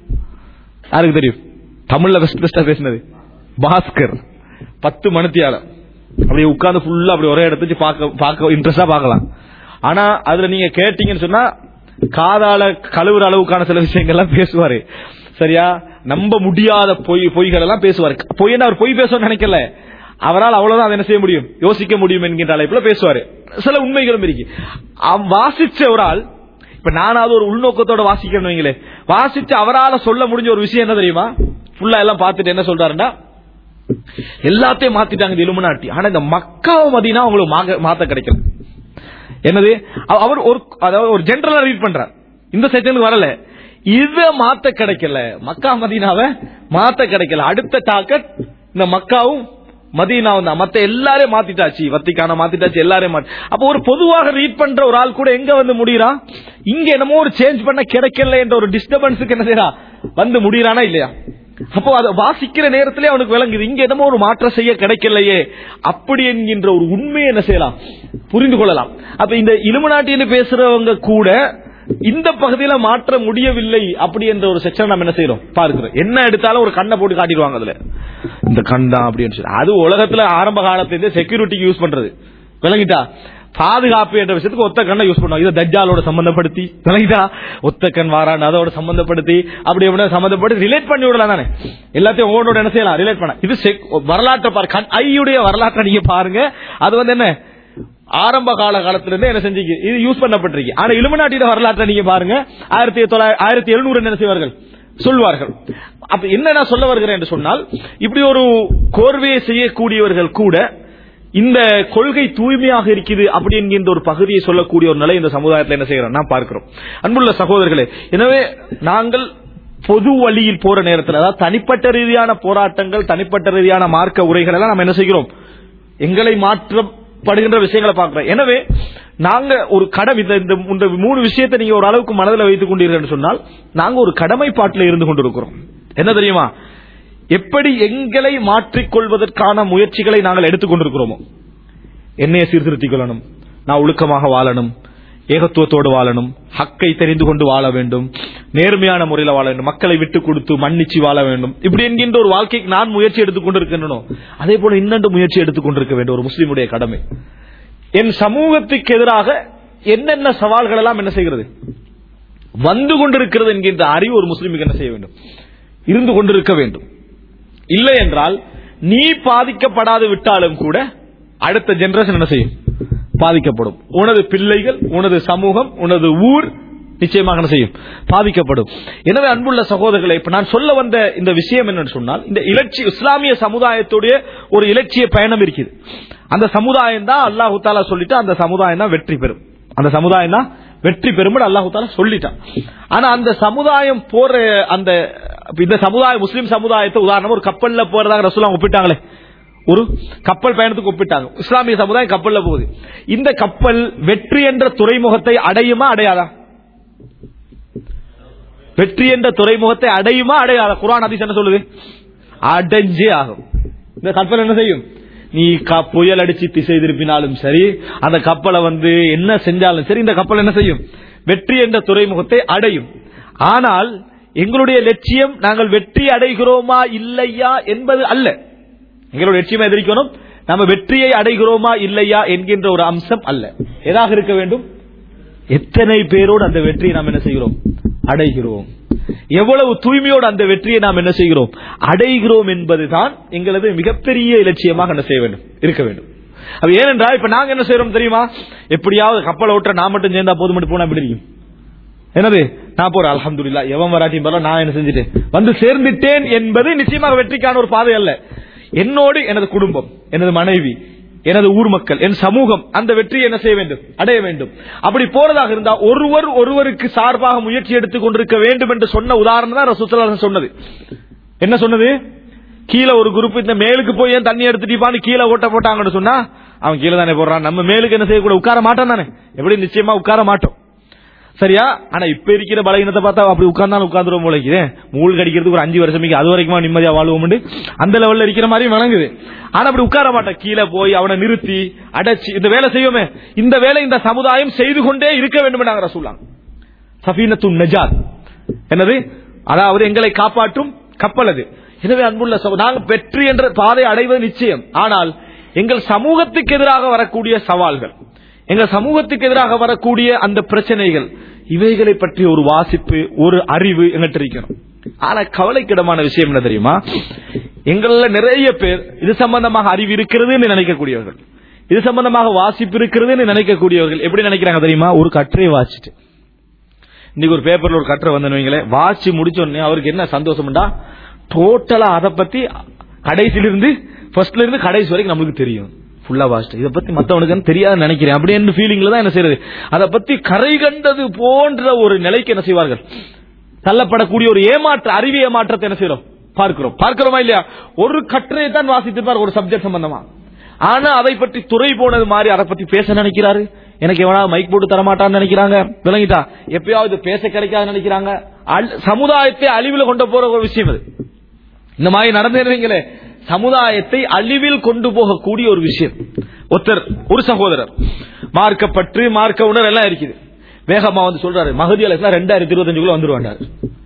யாருக்கு தெரியும் தமிழ்ல பெஸ்ட் பெஸ்டா பேசினது பாஸ்கர் பத்து மணித்தியாலம் அப்படியே உட்கார்ந்து ஃபுல்லா அப்படி ஒரே இடத்துக்கு பார்க்க பார்க்க இன்ட்ரெஸ்டா பார்க்கலாம் ஆனா அதுல நீங்க கேட்டீங்கன்னு சொன்னா காதால கழுவுற அளவுக்கான சில விஷயங்கள்லாம் பேசுவாரு சரியா நம்ப முடியாத பொய் பொய்கள் எல்லாம் பேசுவாரு பொய் அவர் பொய் பேசணும்னு நினைக்கல அவரால் அவ்வளவுதான் அதை என்ன செய்ய முடியும் யோசிக்க முடியும் என்கின்ற அழைப்புல பேசுவாரு சில உண்மைகளும் இருக்கு அவ் வாசிச்ச ஒரு ஆள் இப்ப நானாவது ஒரு உள்நோக்கத்தோட வாசிக்கிறேன்னு வைங்களே வாசிச்சு அவரால சொல்ல முடிஞ்ச ஒரு விஷயம் என்ன தெரியுமா ஃபுல்லா எல்லாம் பார்த்துட்டு என்ன சொல்றாருன்னா எல்லாத்தையும் மாத்திட்டாங்க இந்த இலுமினாட்டி ஆனா இந்த மக்காவை மதினா அவங்களுக்கு மாக- மாத்த கிடைக்கல என்னது அவ- அவர் ஒரு அதாவது ஒரு ஜெனரலா ரீட் பண்றார் இந்த செக்ஷனுக்கு வரல இத மாத்த கிடைக்கல மக்கா மதீனாவை மாத்த கிடைக்கல அடுத்த டாக்கெட் இந்த மக்காவும் மதீனாவும் தான் மத்த எல்லாரையும் மாத்திட்டாச்சு வத்திக்கான மாத்திட்டாச்சு எல்லாரையும் மாத்தி அப்ப ஒரு பொதுவாக ரீட் பண்ற ஒரு ஆள் கூட எங்க வந்து முடியறான் இங்க என்னமோ ஒரு சேஞ்ச் பண்ண கிடைக்கல என்ற ஒரு டிஸ்டர்பன்ஸுக்கு என்ன செய்யறான் வந்து முடியறானா இல்லையா அப்போ அதை வாசிக்கிற நேரத்திலே அவனுக்கு விளங்குது இங்க என்னமோ ஒரு மாற்றம் செய்ய கிடைக்கலையே அப்படி என்கின்ற ஒரு உண்மையை என்ன செய்யலாம் புரிந்து கொள்ளலாம் அப்ப இந்த இலுமினாட்டின்னு பேசுறவங்க கூட இந்த பகுதியில மாற்ற முடியவில்லை அப்படி என்ற ஒரு செக்ஷன் நம்ம என்ன செய்யறோம் பார்க்கிறோம் என்ன எடுத்தாலும் ஒரு கண்ணை போட்டு காட்டிடுவாங்க அதுல இந்த கண் தான் அப்படின்னு சொல்லி அது உலகத்துல ஆரம்ப காலத்திலிருந்தே செக்யூரிட்டிக்கு யூஸ் பண்றது விளங்கிட்டா பாதுகாப்பு என்ற விஷயத்துக்கு ஒத்த கண்ணை யூஸ் பண்ணுவோம் இதை தஜ்ஜாலோட சம்பந்தப்படுத்தி விளங்கிட்டா ஒத்த கண் வாரான் அதோட சம்பந்தப்படுத்தி அப்படி எப்படி சம்பந்தப்படுத்தி ரிலேட் பண்ணி விடலாம் தானே எல்லாத்தையும் ஒவ்வொன்றோட என்ன செய்யலாம் ரிலேட் பண்ண இது sec- வரலாற்றை பாரு கண் ஐயுடைய வரலாற்றை நீங்க பாருங்க அது வந்து என்ன ஆரம்ப கால காலத்துல இருந்து என்ன செஞ்சீங்க இது யூஸ் பண்ணப்பட்டிருக்கு ஆனா இலுமினாட்டியோட வரலாற்றை நீங்க பாருங்க ஆயிரத்தி தொள்ளாயிரத்தி ஆயிரத்தி எழுநூறு என்ன செய்வார்கள் சொல்வார்கள் அப்ப என்ன நான் சொல்ல வருகிறேன் என்று சொன்னால் இப்படி ஒரு கோர்வையை செய்யக்கூடியவர்கள் கூட இந்த கொள்கை தூய்மையாக இருக்குது அப்படி என்கின்ற ஒரு பகுதியை சொல்லக்கூடிய ஒரு நிலை இந்த சமுதாயத்தில் என்ன செய்யறோம் நான் பார்க்கிறோம் அன்புள்ள சகோதரர்களே எனவே நாங்கள் பொது வழியில் போற நேரத்தில் அதாவது தனிப்பட்ட ரீதியான போராட்டங்கள் தனிப்பட்ட ரீதியான மார்க்க உரைகள் எல்லாம் நம்ம என்ன செய்கிறோம் எங்களை மாற்ற படுகின்ற விஷயங்களை பார்க்கிறோம் எனவே நாங்க ஒரு கடமை இந்த இந்த இந்த மூணு விஷயத்தை நீங்க ஒரு அளவுக்கு மனதில் வைத்துக் கொண்டீர்கள் சொன்னால் நாங்க ஒரு கடமைப்பாட்டில் இருந்து கொண்டிருக்கிறோம் என்ன தெரியுமா எப்படி எங்களை மாற்றிக்கொள்வதற்கான முயற்சிகளை நாங்கள் எடுத்துக் கொண்டிருக்கிறோமோ என்னைய சீர்திருத்திக் கொள்ளணும் நான் ஒழுக்கமாக வாழணும் ஏகத்துவத்தோடு வாழணும் ஹக்கை தெரிந்து கொண்டு வாழ வேண்டும் நேர்மையான முறையில் வாழ வேண்டும் மக்களை விட்டு கொடுத்து மன்னிச்சு வாழ வேண்டும் இப்படி என்கின்ற ஒரு வாழ்க்கைக்கு நான் முயற்சி எடுத்துக் கொண்டிருக்கின்றனோ அதே போல இன்னொன்று முயற்சி எடுத்துக் கொண்டிருக்க வேண்டும் ஒரு முஸ்லீமுடைய கடமை என் சமூகத்துக்கு எதிராக என்னென்ன சவால்கள் எல்லாம் என்ன செய்கிறது வந்து கொண்டிருக்கிறது என்கின்ற அறிவு ஒரு முஸ்லீமுக்கு என்ன செய்ய வேண்டும் இருந்து கொண்டிருக்க வேண்டும் இல்லை என்றால் நீ பாதிக்கப்படாது விட்டாலும் கூட அடுத்த ஜெனரேஷன் என்ன செய்யும் பாதிக்கப்படும் உனது பிள்ளைகள் உனது சமூகம் உனது ஊர் நிச்சயமாக என்ன செய்யும் பாதிக்கப்படும் எனவே அன்புள்ள சகோதரர்களை இப்ப நான் சொல்ல வந்த இந்த விஷயம் என்னன்னு சொன்னால் இந்த இலட்சி இஸ்லாமிய சமுதாயத்துடைய ஒரு இலட்சிய பயணம் இருக்குது அந்த சமுதாயம் தான் அல்லாஹு தாலா சொல்லிட்டு அந்த சமுதாயம் தான் வெற்றி பெறும் அந்த சமுதாயம் தான் வெற்றி பெறும் அல்லாஹு தாலா சொல்லிட்டான் ஆனா அந்த சமுதாயம் போற அந்த இந்த சமுதாய முஸ்லிம் சமுதாயத்தை உதாரணமா ஒரு கப்பல்ல போறதாக ரசூலா ஒப்பிட்டாங்களே ஒரு கப்பல் பயணத்துக்கு ஒப்பிட்டாங்க இஸ்லாமிய சமுதாயம் கப்பல்ல போகுது இந்த கப்பல் வெற்றி என்ற துறைமுகத்தை அடையுமா அடையாதா வெற்றி என்ற துறைமுகத்தை அடையுமா அடையாதா குரான் அதிஸ் என்ன சொல்லுது அடைஞ்சே ஆகும் இந்த கப்பல் என்ன செய்யும் நீ க- புயல் அடிச்சு திசை திருப்பினாலும் சரி அந்த கப்பலை வந்து என்ன செஞ்சாலும் சரி இந்த கப்பல் என்ன செய்யும் வெற்றி என்ற துறைமுகத்தை அடையும் ஆனால் எங்களுடைய லட்சியம் நாங்கள் வெற்றி அடைகிறோமா இல்லையா என்பது அல்ல எங்களுடைய லட்சியம் எதிர்க்கணும் நம்ம வெற்றியை அடைகிறோமா இல்லையா என்கின்ற ஒரு அம்சம் அல்ல எதாக இருக்க வேண்டும் எத்தனை பேரோடு அந்த வெற்றியை நாம் என்ன செய்கிறோம் அடைகிறோம் எவ்வளவு தூய்மையோடு அந்த வெற்றியை நாம் என்ன செய்கிறோம் அடைகிறோம் என்பதுதான் எங்களது மிகப்பெரிய இலட்சியமாக என்ன செய்ய வேண்டும் இருக்க வேண்டும் அது ஏனென்றால் இப்ப நாங்க என்ன செய்யறோம் தெரியுமா எப்படியாவது கப்பலை ஓட்டுற நான் மட்டும் சேர்ந்தா போதும் மட்டும் போனா எப்படி இருக்கும் என்னது நான் போறேன் அல்ஹம்துலில்லா எவன் வராட்டியும் பரவாயில்ல நான் என்ன செஞ்சுட்டேன் வந்து சேர்ந்துட்டேன் என்பது நிச்சயமாக வெற்றிக்கான ஒரு பாதை அல்ல என்னோடு எனது குடும்பம் எனது மனைவி எனது ஊர் மக்கள் என் சமூகம் அந்த வெற்றியை என்ன செய்ய வேண்டும் அடைய வேண்டும் அப்படி போறதாக இருந்தா ஒருவர் ஒருவருக்கு சார்பாக முயற்சி எடுத்துக் கொண்டிருக்க வேண்டும் என்று சொன்ன உதாரணம் தான் ரசூலுல்லாஹி சொன்னது என்ன சொன்னது கீழே ஒரு குரூப் இந்த மேலுக்கு போய் ஏன் தண்ணி எடுத்துட்டிப்பான்னு கீழே ஓட்ட போட்டாங்கன்னு சொன்னா அவன் கீழே தானே போடுறான் நம்ம மேலுக்கு என்ன செய்யக்கூட உட்கார மாட்டான் தானே எப்படி நிச்சயமா உட்கார மாட்டோம் சரியா ஆனா இப்ப இருக்கிற பலகீனத்தை பார்த்தா அப்படி உட்கார்ந்தாலும் உட்கார்ந்துரும் போல இருக்குது மூல் கடிக்கிறதுக்கு ஒரு அஞ்சு வருஷம் அது வரைக்கும் நிம்மதியா வாழ்வோம் அந்த லெவல்ல இருக்கிற மாதிரி வணங்குது ஆனா அப்படி உட்கார மாட்டேன் கீழே போய் அவனை நிறுத்தி அடைச்சி இந்த வேலை செய்வோமே இந்த வேலை இந்த சமுதாயம் செய்து கொண்டே இருக்க வேண்டும் நாங்க சொல்லலாம் சஃபீனத்துன் நஜாத் என்னது அதாவது எங்களை காப்பாற்றும் கப்பல் அது எனவே அன்புள்ள சகோ- நாங்கள் வெற்றி என்ற பாதை அடைவது நிச்சயம் ஆனால் எங்கள் சமூகத்துக்கு எதிராக வரக்கூடிய சவால்கள் எங்கள் சமூகத்துக்கு எதிராக வரக்கூடிய அந்த பிரச்சனைகள் இவைகளை பற்றி ஒரு வாசிப்பு ஒரு அறிவு எங்கிட்ட இருக்கணும் ஆனா கவலைக்கிடமான விஷயம் என்ன தெரியுமா எங்கள நிறைய பேர் இது சம்பந்தமாக அறிவு இருக்கிறதுன்னு நினைக்கக்கூடியவர்கள் இது சம்பந்தமாக வாசிப்பு இருக்கிறதுன்னு நினைக்கக்கூடியவர்கள் எப்படி நினைக்கிறாங்க தெரியுமா ஒரு கற்றையை வாசிட்டு இன்னைக்கு ஒரு பேப்பர்ல ஒரு கட்டுரை வந்து வைங்களேன் வாசி முடிச்ச உடனே அவருக்கு என்ன சந்தோஷம்டா டோட்டலா அதை பத்தி கடைசியில இருந்து ஃபர்ஸ்ட்ல இருந்து கடைசி வரைக்கும் நம்மளுக்கு தெரியும் ஃபுல்லா வாசிட்டு இதை பத்தி மத்தவனுக்கு தெரியாதுன்னு நினைக்கிறேன் அப்படி என்ற ஃபீலிங்ல தான் என்ன செய்யறது அதை பத்தி கரை கண்டது போன்ற ஒரு நிலைக்கு என்ன செய்வார்கள் தள்ளப்படக்கூடிய ஒரு ஏமாற்ற அறிவு ஏமாற்றத்தை என்ன செய்யறோம் பார்க்கிறோம் பார்க்கிறோமா இல்லையா ஒரு கட்டுரையை தான் வாசித்திருப்பார் ஒரு சப்ஜெக்ட் சம்பந்தமா ஆனா அதை பற்றி துறை போனது மாதிரி அதை பத்தி பேச நினைக்கிறாரு எனக்கு எவனா மைக் போட்டு தரமாட்டான்னு நினைக்கிறாங்க விளங்கிட்டா எப்பயாவது பேச கிடைக்காது நினைக்கிறாங்க அல்- சமுதாயத்தை அழிவில் கொண்டு போற ஒரு விஷயம் அது இந்த மாதிரி நடந்துறீங்களே சமுதாயத்தை அழிவில் கொண்டு போகக்கூடிய ஒரு விஷயம் ஒருத்தர் ஒரு சகோதரர் மார்க்கப்பற்று மார்க்க உணர் எல்லாம் இருக்குது வேகமா வந்து சொல்றாரு மகதி அலை இஸ்லாம் ரெண்டாயிரத்தி இருபத்தஞ்சுக்குள்ள வந்துருவாண்டாரு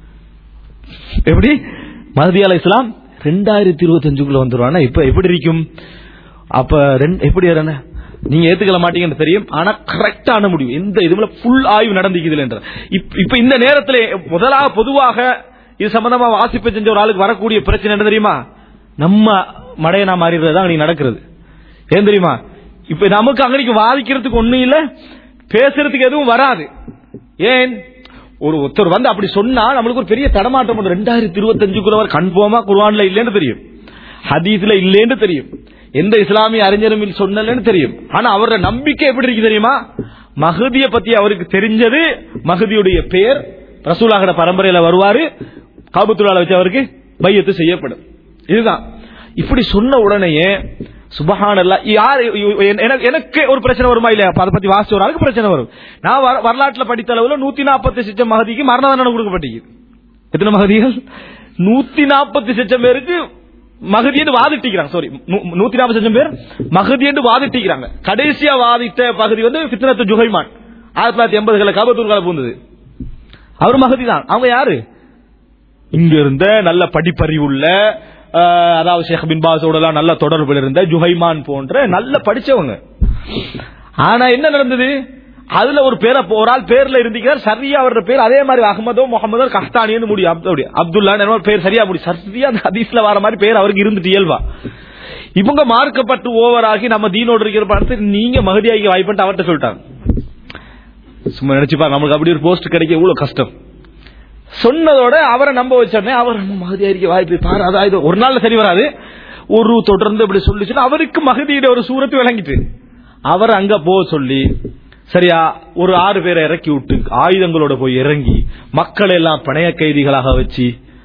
எப்படி மஹதி அலை இஸ்லாம் ரெண்டாயிரத்தி இருபத்தஞ்சுக்குள்ள வந்துருவானா இப்ப எப்படி இருக்கும் அப்ப ரெண்டு- எப்படி என்ன நீங்க ஏத்துக்கல மாட்டீங்கன்னு தெரியும் ஆனா கரெக்டான முடிவு எந்த இதுல ஃபுல் ஆய்வு நடந்துக்குது என்ற இப்ப இப்ப இந்த நேரத்தில் முதலாக பொதுவாக இது சம்பந்தமா வாசிப்பு செஞ்ச ஒரு ஆளுக்கு வரக்கூடிய பிரச்சனை என்ன தெரியுமா நம்ம மடையனா மாறிடுறது தான் அன்னைக்கு நடக்கிறது ஏன் தெரியுமா இப்ப நமக்கு அங்கனைக்கு வாதிக்கிறதுக்கு ஒண்ணும் இல்ல பேசுறதுக்கு எதுவும் வராது ஏன் ஒரு ஒருத்தர் வந்து அப்படி சொன்னா நம்மளுக்கு ஒரு பெரிய தடமாட்டம் வரும் ரெண்டாயிரத்தி இருபத்தஞ்சுக்குள்ள கன்ஃபார்மா குர்ஆன்ல இல்லைன்னு தெரியும் ஹதீஸ்ல இல்லைன்னு தெரியும் எந்த இஸ்லாமிய அறிஞரும் இல்ல- சொன்னலன்னு தெரியும் ஆனா அவரோட நம்பிக்கை எப்படி இருக்கு தெரியுமா மகதிய பத்தி அவருக்கு தெரிஞ்சது மகதியுடைய பெயர் ரசூலாகட பரம்பரையில வருவாரு காபத்துலால வச்சு அவருக்கு பையத்து செய்யப்படும் இதுதான் இப்படி சொன்ன உடனேயே சுபஹானல்லா யார் எனக்கு எனக்கு ஒரு பிரச்சனை வருமா இல்லையா அப்ப அதை பத்தி வாசிச்ச ஒரு ஆளுக்கு பிரச்சனை வரும் நான் வர- வரலாற்றுல படித்த அளவுல நூத்தி நாற்பத்தி சிச்சம் மகதிக்கு மரண தண்டனை கொடுக்கப்பட்டிருக்கு எத்தனை மகதிகள் நூத்தி நாற்பத்தி லட்சம் பேருக்கு மகதி என்று வாதிட்டிக்கிறாங்க சாரி நூத்தி நாற்பது லட்சம் பேர் மகதி என்று வாதிட்டிக்கிறாங்க கடைசியா வாதிட்ட பகுதி வந்து ஃபித்னத்து ஜுஹைமான் ஆயிரத்தி தொள்ளாயிரத்தி எண்பதுகளை கபத்தூர்கால பூந்தது அவர் மகதி தான் அவங்க யாரு இங்க இருந்த நல்ல படிப்பறிவுள்ள அஹ், அதாவது ஷேக் பின் பாஸோடலாம் நல்ல தொடர்பில் இருந்த ஜுஹைமான் போன்ற நல்ல படிச்சவங்க ஆனா என்ன நடந்தது அதுல ஒரு பேரை ஒரு ஆள் பேர்ல இருந்திக்கிறார் சரியா அவரோட பேர் அதே மாதிரி அகமதோ முகமதோ கஸ்தானின்னு முடியும் அப்படி அப்துல்லா என்னமோ பேர் சரியா முடியும் சரியா அந்த ஹதீஸ்ல வர மாதிரி பேர் அவருக்கு இருந்துட்டு இயல்பா இவங்க மார்க்கப்பட்டு ஓவர் ஆகி நம்ம தீனோடு இருக்கிற பார்த்து நீங்க மகதியாகி வாய்ப்புன்ட்டு அவர்கிட்ட சொல்லிட்டாங்க சும்மா நினைச்சுப்பா நம்மளுக்கு அப்படி ஒரு போஸ்ட் கிடைக்க இவ்வளவு கஷ்டம் சொன்னதோட அவரை நம்ப வச்சோடனே அவர் நம்ம மகதியாரிக்க வாய்ப்பு பாரு அதாவது ஒரு நாள்ல சரி வராது ஒரு தொடர்ந்து இப்படி சொல்லிச்சுன்னா அவருக்கு மகதியிட ஒரு சூரத்து விளங்கிட்டு அவர் அங்க போக சொல்லி சரியா ஒரு ஆறு பேரை இறக்கி விட்டு ஆயுதங்களோட போய் இறங்கி மக்களை எல்லாம் பணைய கைதிகளாக வச்சு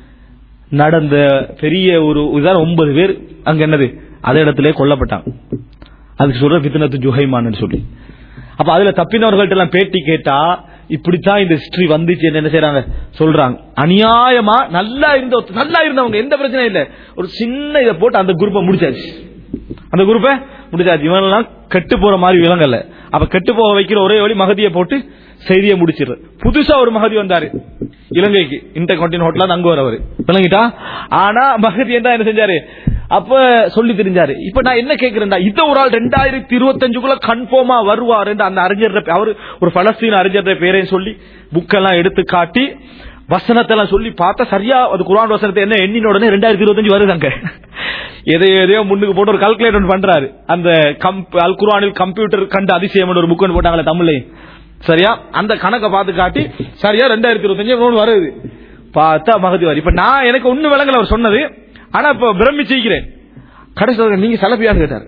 நடந்த பெரிய ஒரு இதான் ஒன்பது பேர் அங்க என்னது அதே இடத்திலே கொல்லப்பட்டாங்க அதுக்கு சொல்ற பித்தனத்து ஜுஹைமான்னு சொல்லி அப்ப அதுல தப்பினவர்கள்ட்ட எல்லாம் பேட்டி கேட்டா இப்படித்தான் இந்த ஹிஸ்டரி வந்துச்சு என்ன செய்றாங்க சொல்றாங்க அநியாயமா நல்லா இருந்த ஒருத்த- நல்லா இருந்தவங்க எந்த பிரச்சனையும் இல்ல ஒரு சின்ன இதை போட்டு அந்த குரூப்பை முடிச்சாச்சு அந்த குரூப்பை முடிச்சாச்சு இவனெல்லாம் கெட்டு போற மாதிரி விலங்கல்ல அப்ப கெட்டு போக வைக்கிற ஒரே வழி மகதியை போட்டு செய்தியை முடிச்சிடுறது புதுசா ஒரு மகதி வந்தாரு இலங்கைக்கு இன்டர் கான்டினென்ட் ஹோட்டல் அங்க வரவர் விளங்கிட்டா ஆனா மகதி என்ன என்ன செஞ்சாரு அப்ப சொல்லி தெரிஞ்சாரு இப்ப நான் என்ன கேக்குறேன்டா இந்த ஒரு ஆள் ரெண்டாயிரத்தி இருபத்தஞ்சுக்குள்ள கன்ஃபார்மா வருவாரு அந்த அறிஞர் அவர் ஒரு பலஸ்தீன அறிஞர் பேரையும் சொல்லி புக்கெல்லாம் எடுத்து காட்டி வசனத்தை எல்லாம் சொல்லி பார்த்தா சரியா அது குரான் வசனத்தை என்ன எண்ணின உடனே ரெண்டாயிரத்தி இருபத்தஞ்சு வருதாங்க எதையோ எதையோ முன்னுக்கு போட்டு ஒரு கால்குலேட்டர் பண்றாரு அந்த கம்ப் அல் குரானில் கம்ப்யூட்டர் கண்டு அதிசயம் ஒரு புக் போட்டாங்களே தமிழ்லையும் சரியா அந்த கணக்கை பார்த்து காட்டி சரியா ரெண்டாயிரத்தி இருபத்தஞ்சு மூணு வருது பார்த்தா மகதி வரி இப்ப நான் எனக்கு ஒண்ணு விளங்கல அவர் சொன்னது ஆனா இப்ப பிரமிச்சிக்கிறேன் கடைசி நீங்க சலப்பியான்னு கேட்டாரு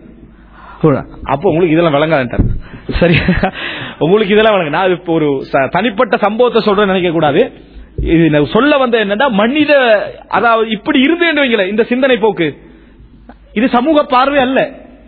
அப்ப உங்களுக்கு இதெல்லாம் விளங்காதுன்ட்டார் சரி உங்களுக்கு இதெல்லாம் விளங்க நான் இப்ப ஒரு ச- தனிப்பட்ட சம்பவத்தை சொல்றேன்னு நினைக்க கூடாது இது நான் சொல்ல வந்த என்னன்னா மனித அதாவது இப்படி இருந்து வைங்களேன் இந்த சிந்தனை போக்கு இது சமூக பார்வை அல்ல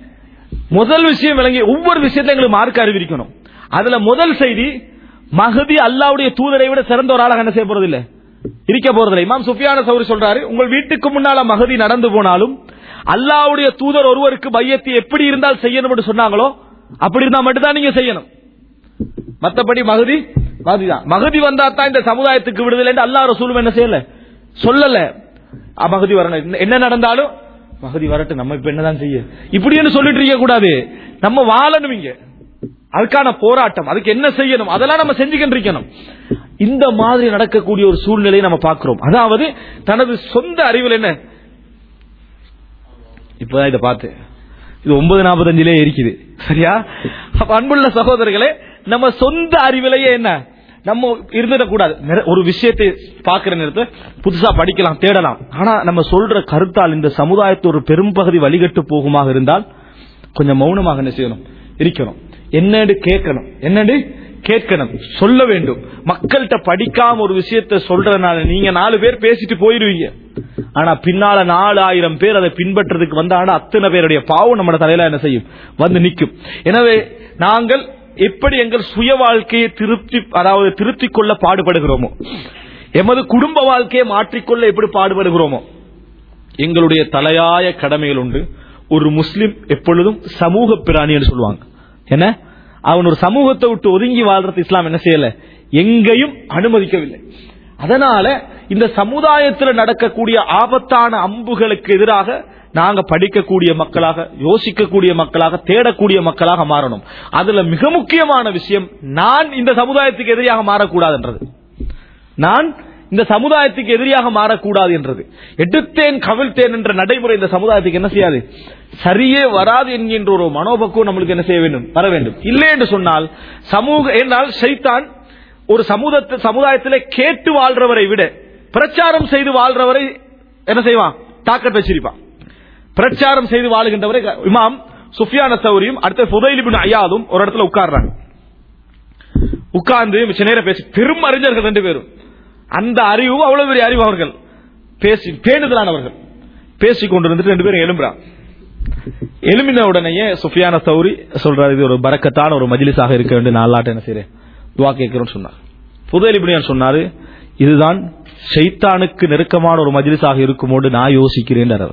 முதல் விஷயம் விளங்கி ஒவ்வொரு விஷயத்துல எங்களுக்கு மார்க் அறிவிக்கணும் அதுல முதல் செய்தி மகதி அல்லாவுடைய தூதரை விட சிறந்த ஒரு ஆளாக என்ன செய்ய போறது இல்ல இருக்க போறதில்லை இமாம் சுஃபியான சௌரி சொல்றாரு உங்கள் வீட்டுக்கு முன்னால மகதி நடந்து போனாலும் அல்லாவுடைய தூதர் ஒருவருக்கு பையத்தை எப்படி இருந்தால் செய்யணும் என்று சொன்னாங்களோ அப்படி இருந்தா மட்டும்தான் நீங்க செய்யணும் மத்தபடி மகதி மகதிதான் மகதி வந்தா தான் இந்த சமுதாயத்துக்கு விடுதலை என்று அல்லாஹ் ரசூலும் என்ன செய்யல சொல்லல அ, மகதி வரணும் என்ன- என்ன நடந்தாலும் மகதி வரட்டும் நம்ம இப்ப என்னதான் செய்ய இப்படின்னு சொல்லிட்டு இருக்க கூடாது நம்ம வாழணும் இங்க அதுக்கான போராட்டம் அதுக்கு என்ன செய்யணும் அதெல்லாம் நம்ம செஞ்சுக்கிட்டு இருக்கணும் இந்த மாதிரி நடக்கக்கூடிய ஒரு சூழ்நிலையை நம்ம பார்க்கிறோம் அதாவது தனது சொந்த அறிவில் என்ன இப்பதான் இதை பார்த்து இது ஒன்பது நாற்பத்தஞ்சிலே இருக்குது சரியா அப்ப அன்புள்ள சகோதரர்களே நம்ம சொந்த அறிவிலேயே என்ன நம்ம இருந்துடக்கூடாது நிற- ஒரு விஷயத்தை பார்க்கிற நேரத்துல புதுசா படிக்கலாம் தேடலாம் ஆனா நம்ம சொல்ற கருத்தால் இந்த சமுதாயத்து ஒரு பெரும்பகுதி வழிகட்டு போகுமாக இருந்தால் கொஞ்சம் மௌனமாக என்ன செய்யணும் இருக்கணும் என்னன்னு கேட்கணும் என்னன்னு கேட்கணும் சொல்ல வேண்டும் மக்கள்கிட்ட படிக்காம ஒரு விஷயத்தை சொல்றதுனால நீங்க நாலு பேர் பேசிட்டு போயிருவீங்க ஆனா பின்னால நாலு ஆயிரம் பேர் அதை பின்பற்றதுக்கு வந்தாங்கன்னா அத்தனை பேருடைய பாவம் நம்ம தலையில என்ன செய்யும் வந்து நிற்கும் எனவே நாங்கள் எப்படி எங்கள் சுய வாழ்க்கையை திருப்தி அதாவது திருத்திக் கொள்ள பாடுபடுகிறோமோ எமது குடும்ப வாழ்க்கையை மாற்றிக்கொள்ள எப்படி பாடுபடுகிறோமோ எங்களுடைய தலையாய கடமைகள் உண்டு ஒரு முஸ்லிம் எப்பொழுதும் சமூக பிராணி என்று சொல்லுவாங்க என்ன அவன் ஒரு சமூகத்தை விட்டு ஒதுங்கி வாழ்றது இஸ்லாம் என்ன செய்யல எங்கேயும் அனுமதிக்கவில்லை அதனால இந்த சமுதாயத்தில் நடக்கக்கூடிய ஆபத்தான அம்புகளுக்கு எதிராக நாங்க படிக்கக்கூடிய மக்களாக யோசிக்கக்கூடிய மக்களாக தேடக்கூடிய மக்களாக மாறணும் அதுல மிக முக்கியமான விஷயம் நான் இந்த சமுதாயத்துக்கு எதிரியாக மாறக்கூடாதுன்றது நான் இந்த சமுதாயத்துக்கு எதிரியாக மாறக்கூடாது என்றது எடுத்தேன் கவிழ்த்தேன் என்ற நடைமுறை இந்த சமுதாயத்துக்கு என்ன செய்யாது சரியே வராது என்கின்ற ஒரு மனோபக்குவம் நம்மளுக்கு என்ன செய்ய வேண்டும் வர வேண்டும் இல்லை என்று சொன்னால் சமூக என்றால் சைத்தான் ஒரு சமூகத்தை சமுதாயத்திலே கேட்டு வாழ்றவரை விட பிரச்சாரம் செய்து வாழ்றவரை என்ன செய்வான் தாக்கத் வச்சிருப்பான் பிரச்சாரம் செய்து வாழுகின்றவரை இமாம் சுஃபியான சௌரியும் அடுத்த புதைலிபின் ஐயாதும் ஒரு இடத்துல உட்கார்றாங்க உட்கார்ந்து மிச்ச நேரம் பேசி பெரும் அறிஞர்கள் ரெண்டு பேரும் அந்த அறிவு அவ்வளவு பெரிய அறிவு அவர்கள் பேசி பேணுதலானவர்கள் பேசிக் கொண்டிருந்துட்டு ரெண்டு பேரும் எழும்புறான் எழுமின உடனேயே சுஃபியான சௌரி சொல்றாரு இது ஒரு பரக்கத்தான ஒரு மஜ்லிஸாக இருக்க வேண்டும் நான் அல்லாட்ட என்ன செய்றேன் துவா கேட்கிறோம்னு சொன்னார் புதையல் இப்படியான் சொன்னாரு இதுதான் ஷைத்தானுக்கு நெருக்கமான ஒரு மஜ்லிஸாக இருக்குமோடு நான் யோசிக்கிறேன் அவர்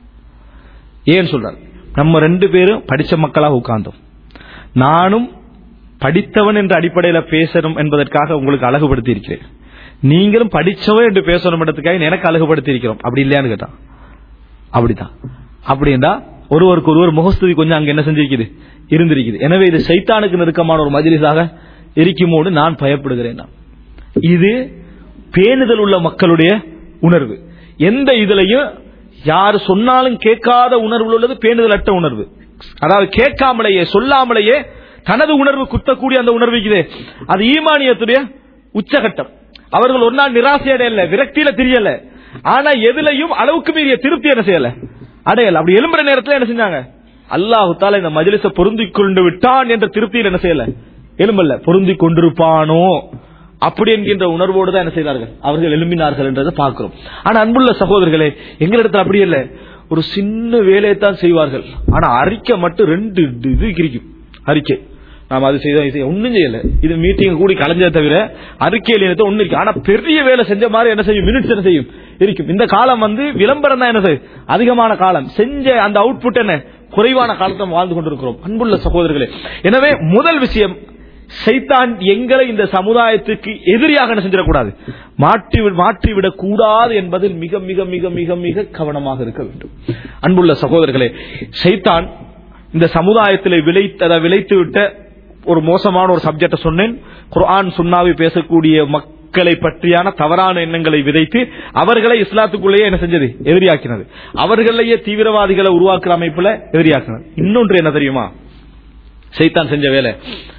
ஏன் சொல்றாரு நம்ம ரெண்டு பேரும் படிச்ச மக்களாக உட்கார்ந்தோம் நானும் படித்தவன் என்ற அடிப்படையில் பேசணும் என்பதற்காக உங்களுக்கு அழகுபடுத்தி இருக்கிறேன் நீங்களும் படிச்சவன் என்று பேசணும் என்றதுக்காக எனக்கு அழகுபடுத்தி இருக்கிறோம் அப்படி இல்லையான்னு கேட்டான் அப்படிதான் அப்படின்னா ஒருவருக்கு ஒருவர் முகஸ்துதி கொஞ்சம் அங்க என்ன செஞ்சிருக்குது இருந்திருக்குது எனவே இது சைத்தானுக்கு நெருக்கமான ஒரு மஜ்லிஸாக இருக்குமோடு நான் பயப்படுகிறேன் நான். இது பேணுதல் உள்ள மக்களுடைய உணர்வு எந்த இதுலையும் யார் சொன்னாலும் கேட்காத உணர்வு உள்ளது பேணுதல் அற்ற உணர்வு அதாவது கேட்காமலேயே சொல்லாமலேயே தனது உணர்வு குத்தக்கூடிய அந்த உணர்வு இருக்குதே அது ஈமானியத்துடைய உச்சகட்டம் அவர்கள் ஒரு நாள் நிராசை அடையல விரக்தியில தெரியல ஆனா எதுலையும் அளவுக்கு மீறிய திருப்தி என்ன செய்யல அடையல அப்படி எழும்புற நேரத்துல என்ன செஞ்சாங்க அல்லாஹு தாலா இந்த மஜ்லிஸ பொருந்தி கொண்டு விட்டான் என்ற திருப்தியில் என்ன செய்யல எழும்பல்ல பொருந்தி கொண்டிருப்பானோ அப்படி என்கின்ற உணர்வோடு தான் என்ன செய்தார்கள் அவர்கள் எழும்பினார்கள் என்றதை பார்க்கிறோம் ஆனா அன்புள்ள சகோதரர்களே எங்களிடத்தில் அப்படி இல்ல ஒரு சின்ன வேலையை தான் செய்வார்கள் ஆனா அறிக்கை மட்டும் ரெண்டு இது கிரிக்கும் அறிக்கை நாம அது செய்தோம் இது ஒண்ணும் செய்யல இது மீட்டிங் கூடி கலைஞ்சதை தவிர அறிக்கையில் இனத்தை ஒண்ணு இருக்கு ஆனா பெரிய வேலை செஞ்ச மாதிரி என்ன செய்யும் மினிட்ஸ் என்ன செய்யும் இருக்கும் இந்த காலம் வந்து விளம்பரம் தான் என்ன செய்யும் அதிகமான காலம் செஞ்ச அந்த அவுட்புட் என்ன குறைவான காலத்தை நம்ம வாழ்ந்து கொண்டிருக்கிறோம் அன்புள்ள சகோதரர்களே எனவே முதல் விஷயம் சைத்தான் எங்களை இந்த சமுதாயத்துக்கு எதிரியாக என்ன செஞ்சிடக்கூடாது மாற்றி மாற்றிவிடக் கூடாது என்பதில் மிக மிக மிக மிக மிக கவனமாக இருக்க வேண்டும் அன்புள்ள சகோதரர்களே சைத்தான் இந்த சமுதாயத்தில் விளைத்தத விளைத்து விட்ட ஒரு மோசமான ஒரு சப்ஜெக்ட சொன்னேன் குர்ஆன் சுன்னாவை பேசக்கூடிய மக்களை பற்றியான தவறான எண்ணங்களை விதைத்து அவர்களை இஸ்லாத்துக்குள்ளேயே என்ன செஞ்சது எதிரியாக்கினது அவர்களையே தீவிரவாதிகளை உருவாக்குற அமைப்புல எதிரியாக்கினது இன்னொன்று என்ன தெரியுமா சைத்தான் செஞ்ச வேலை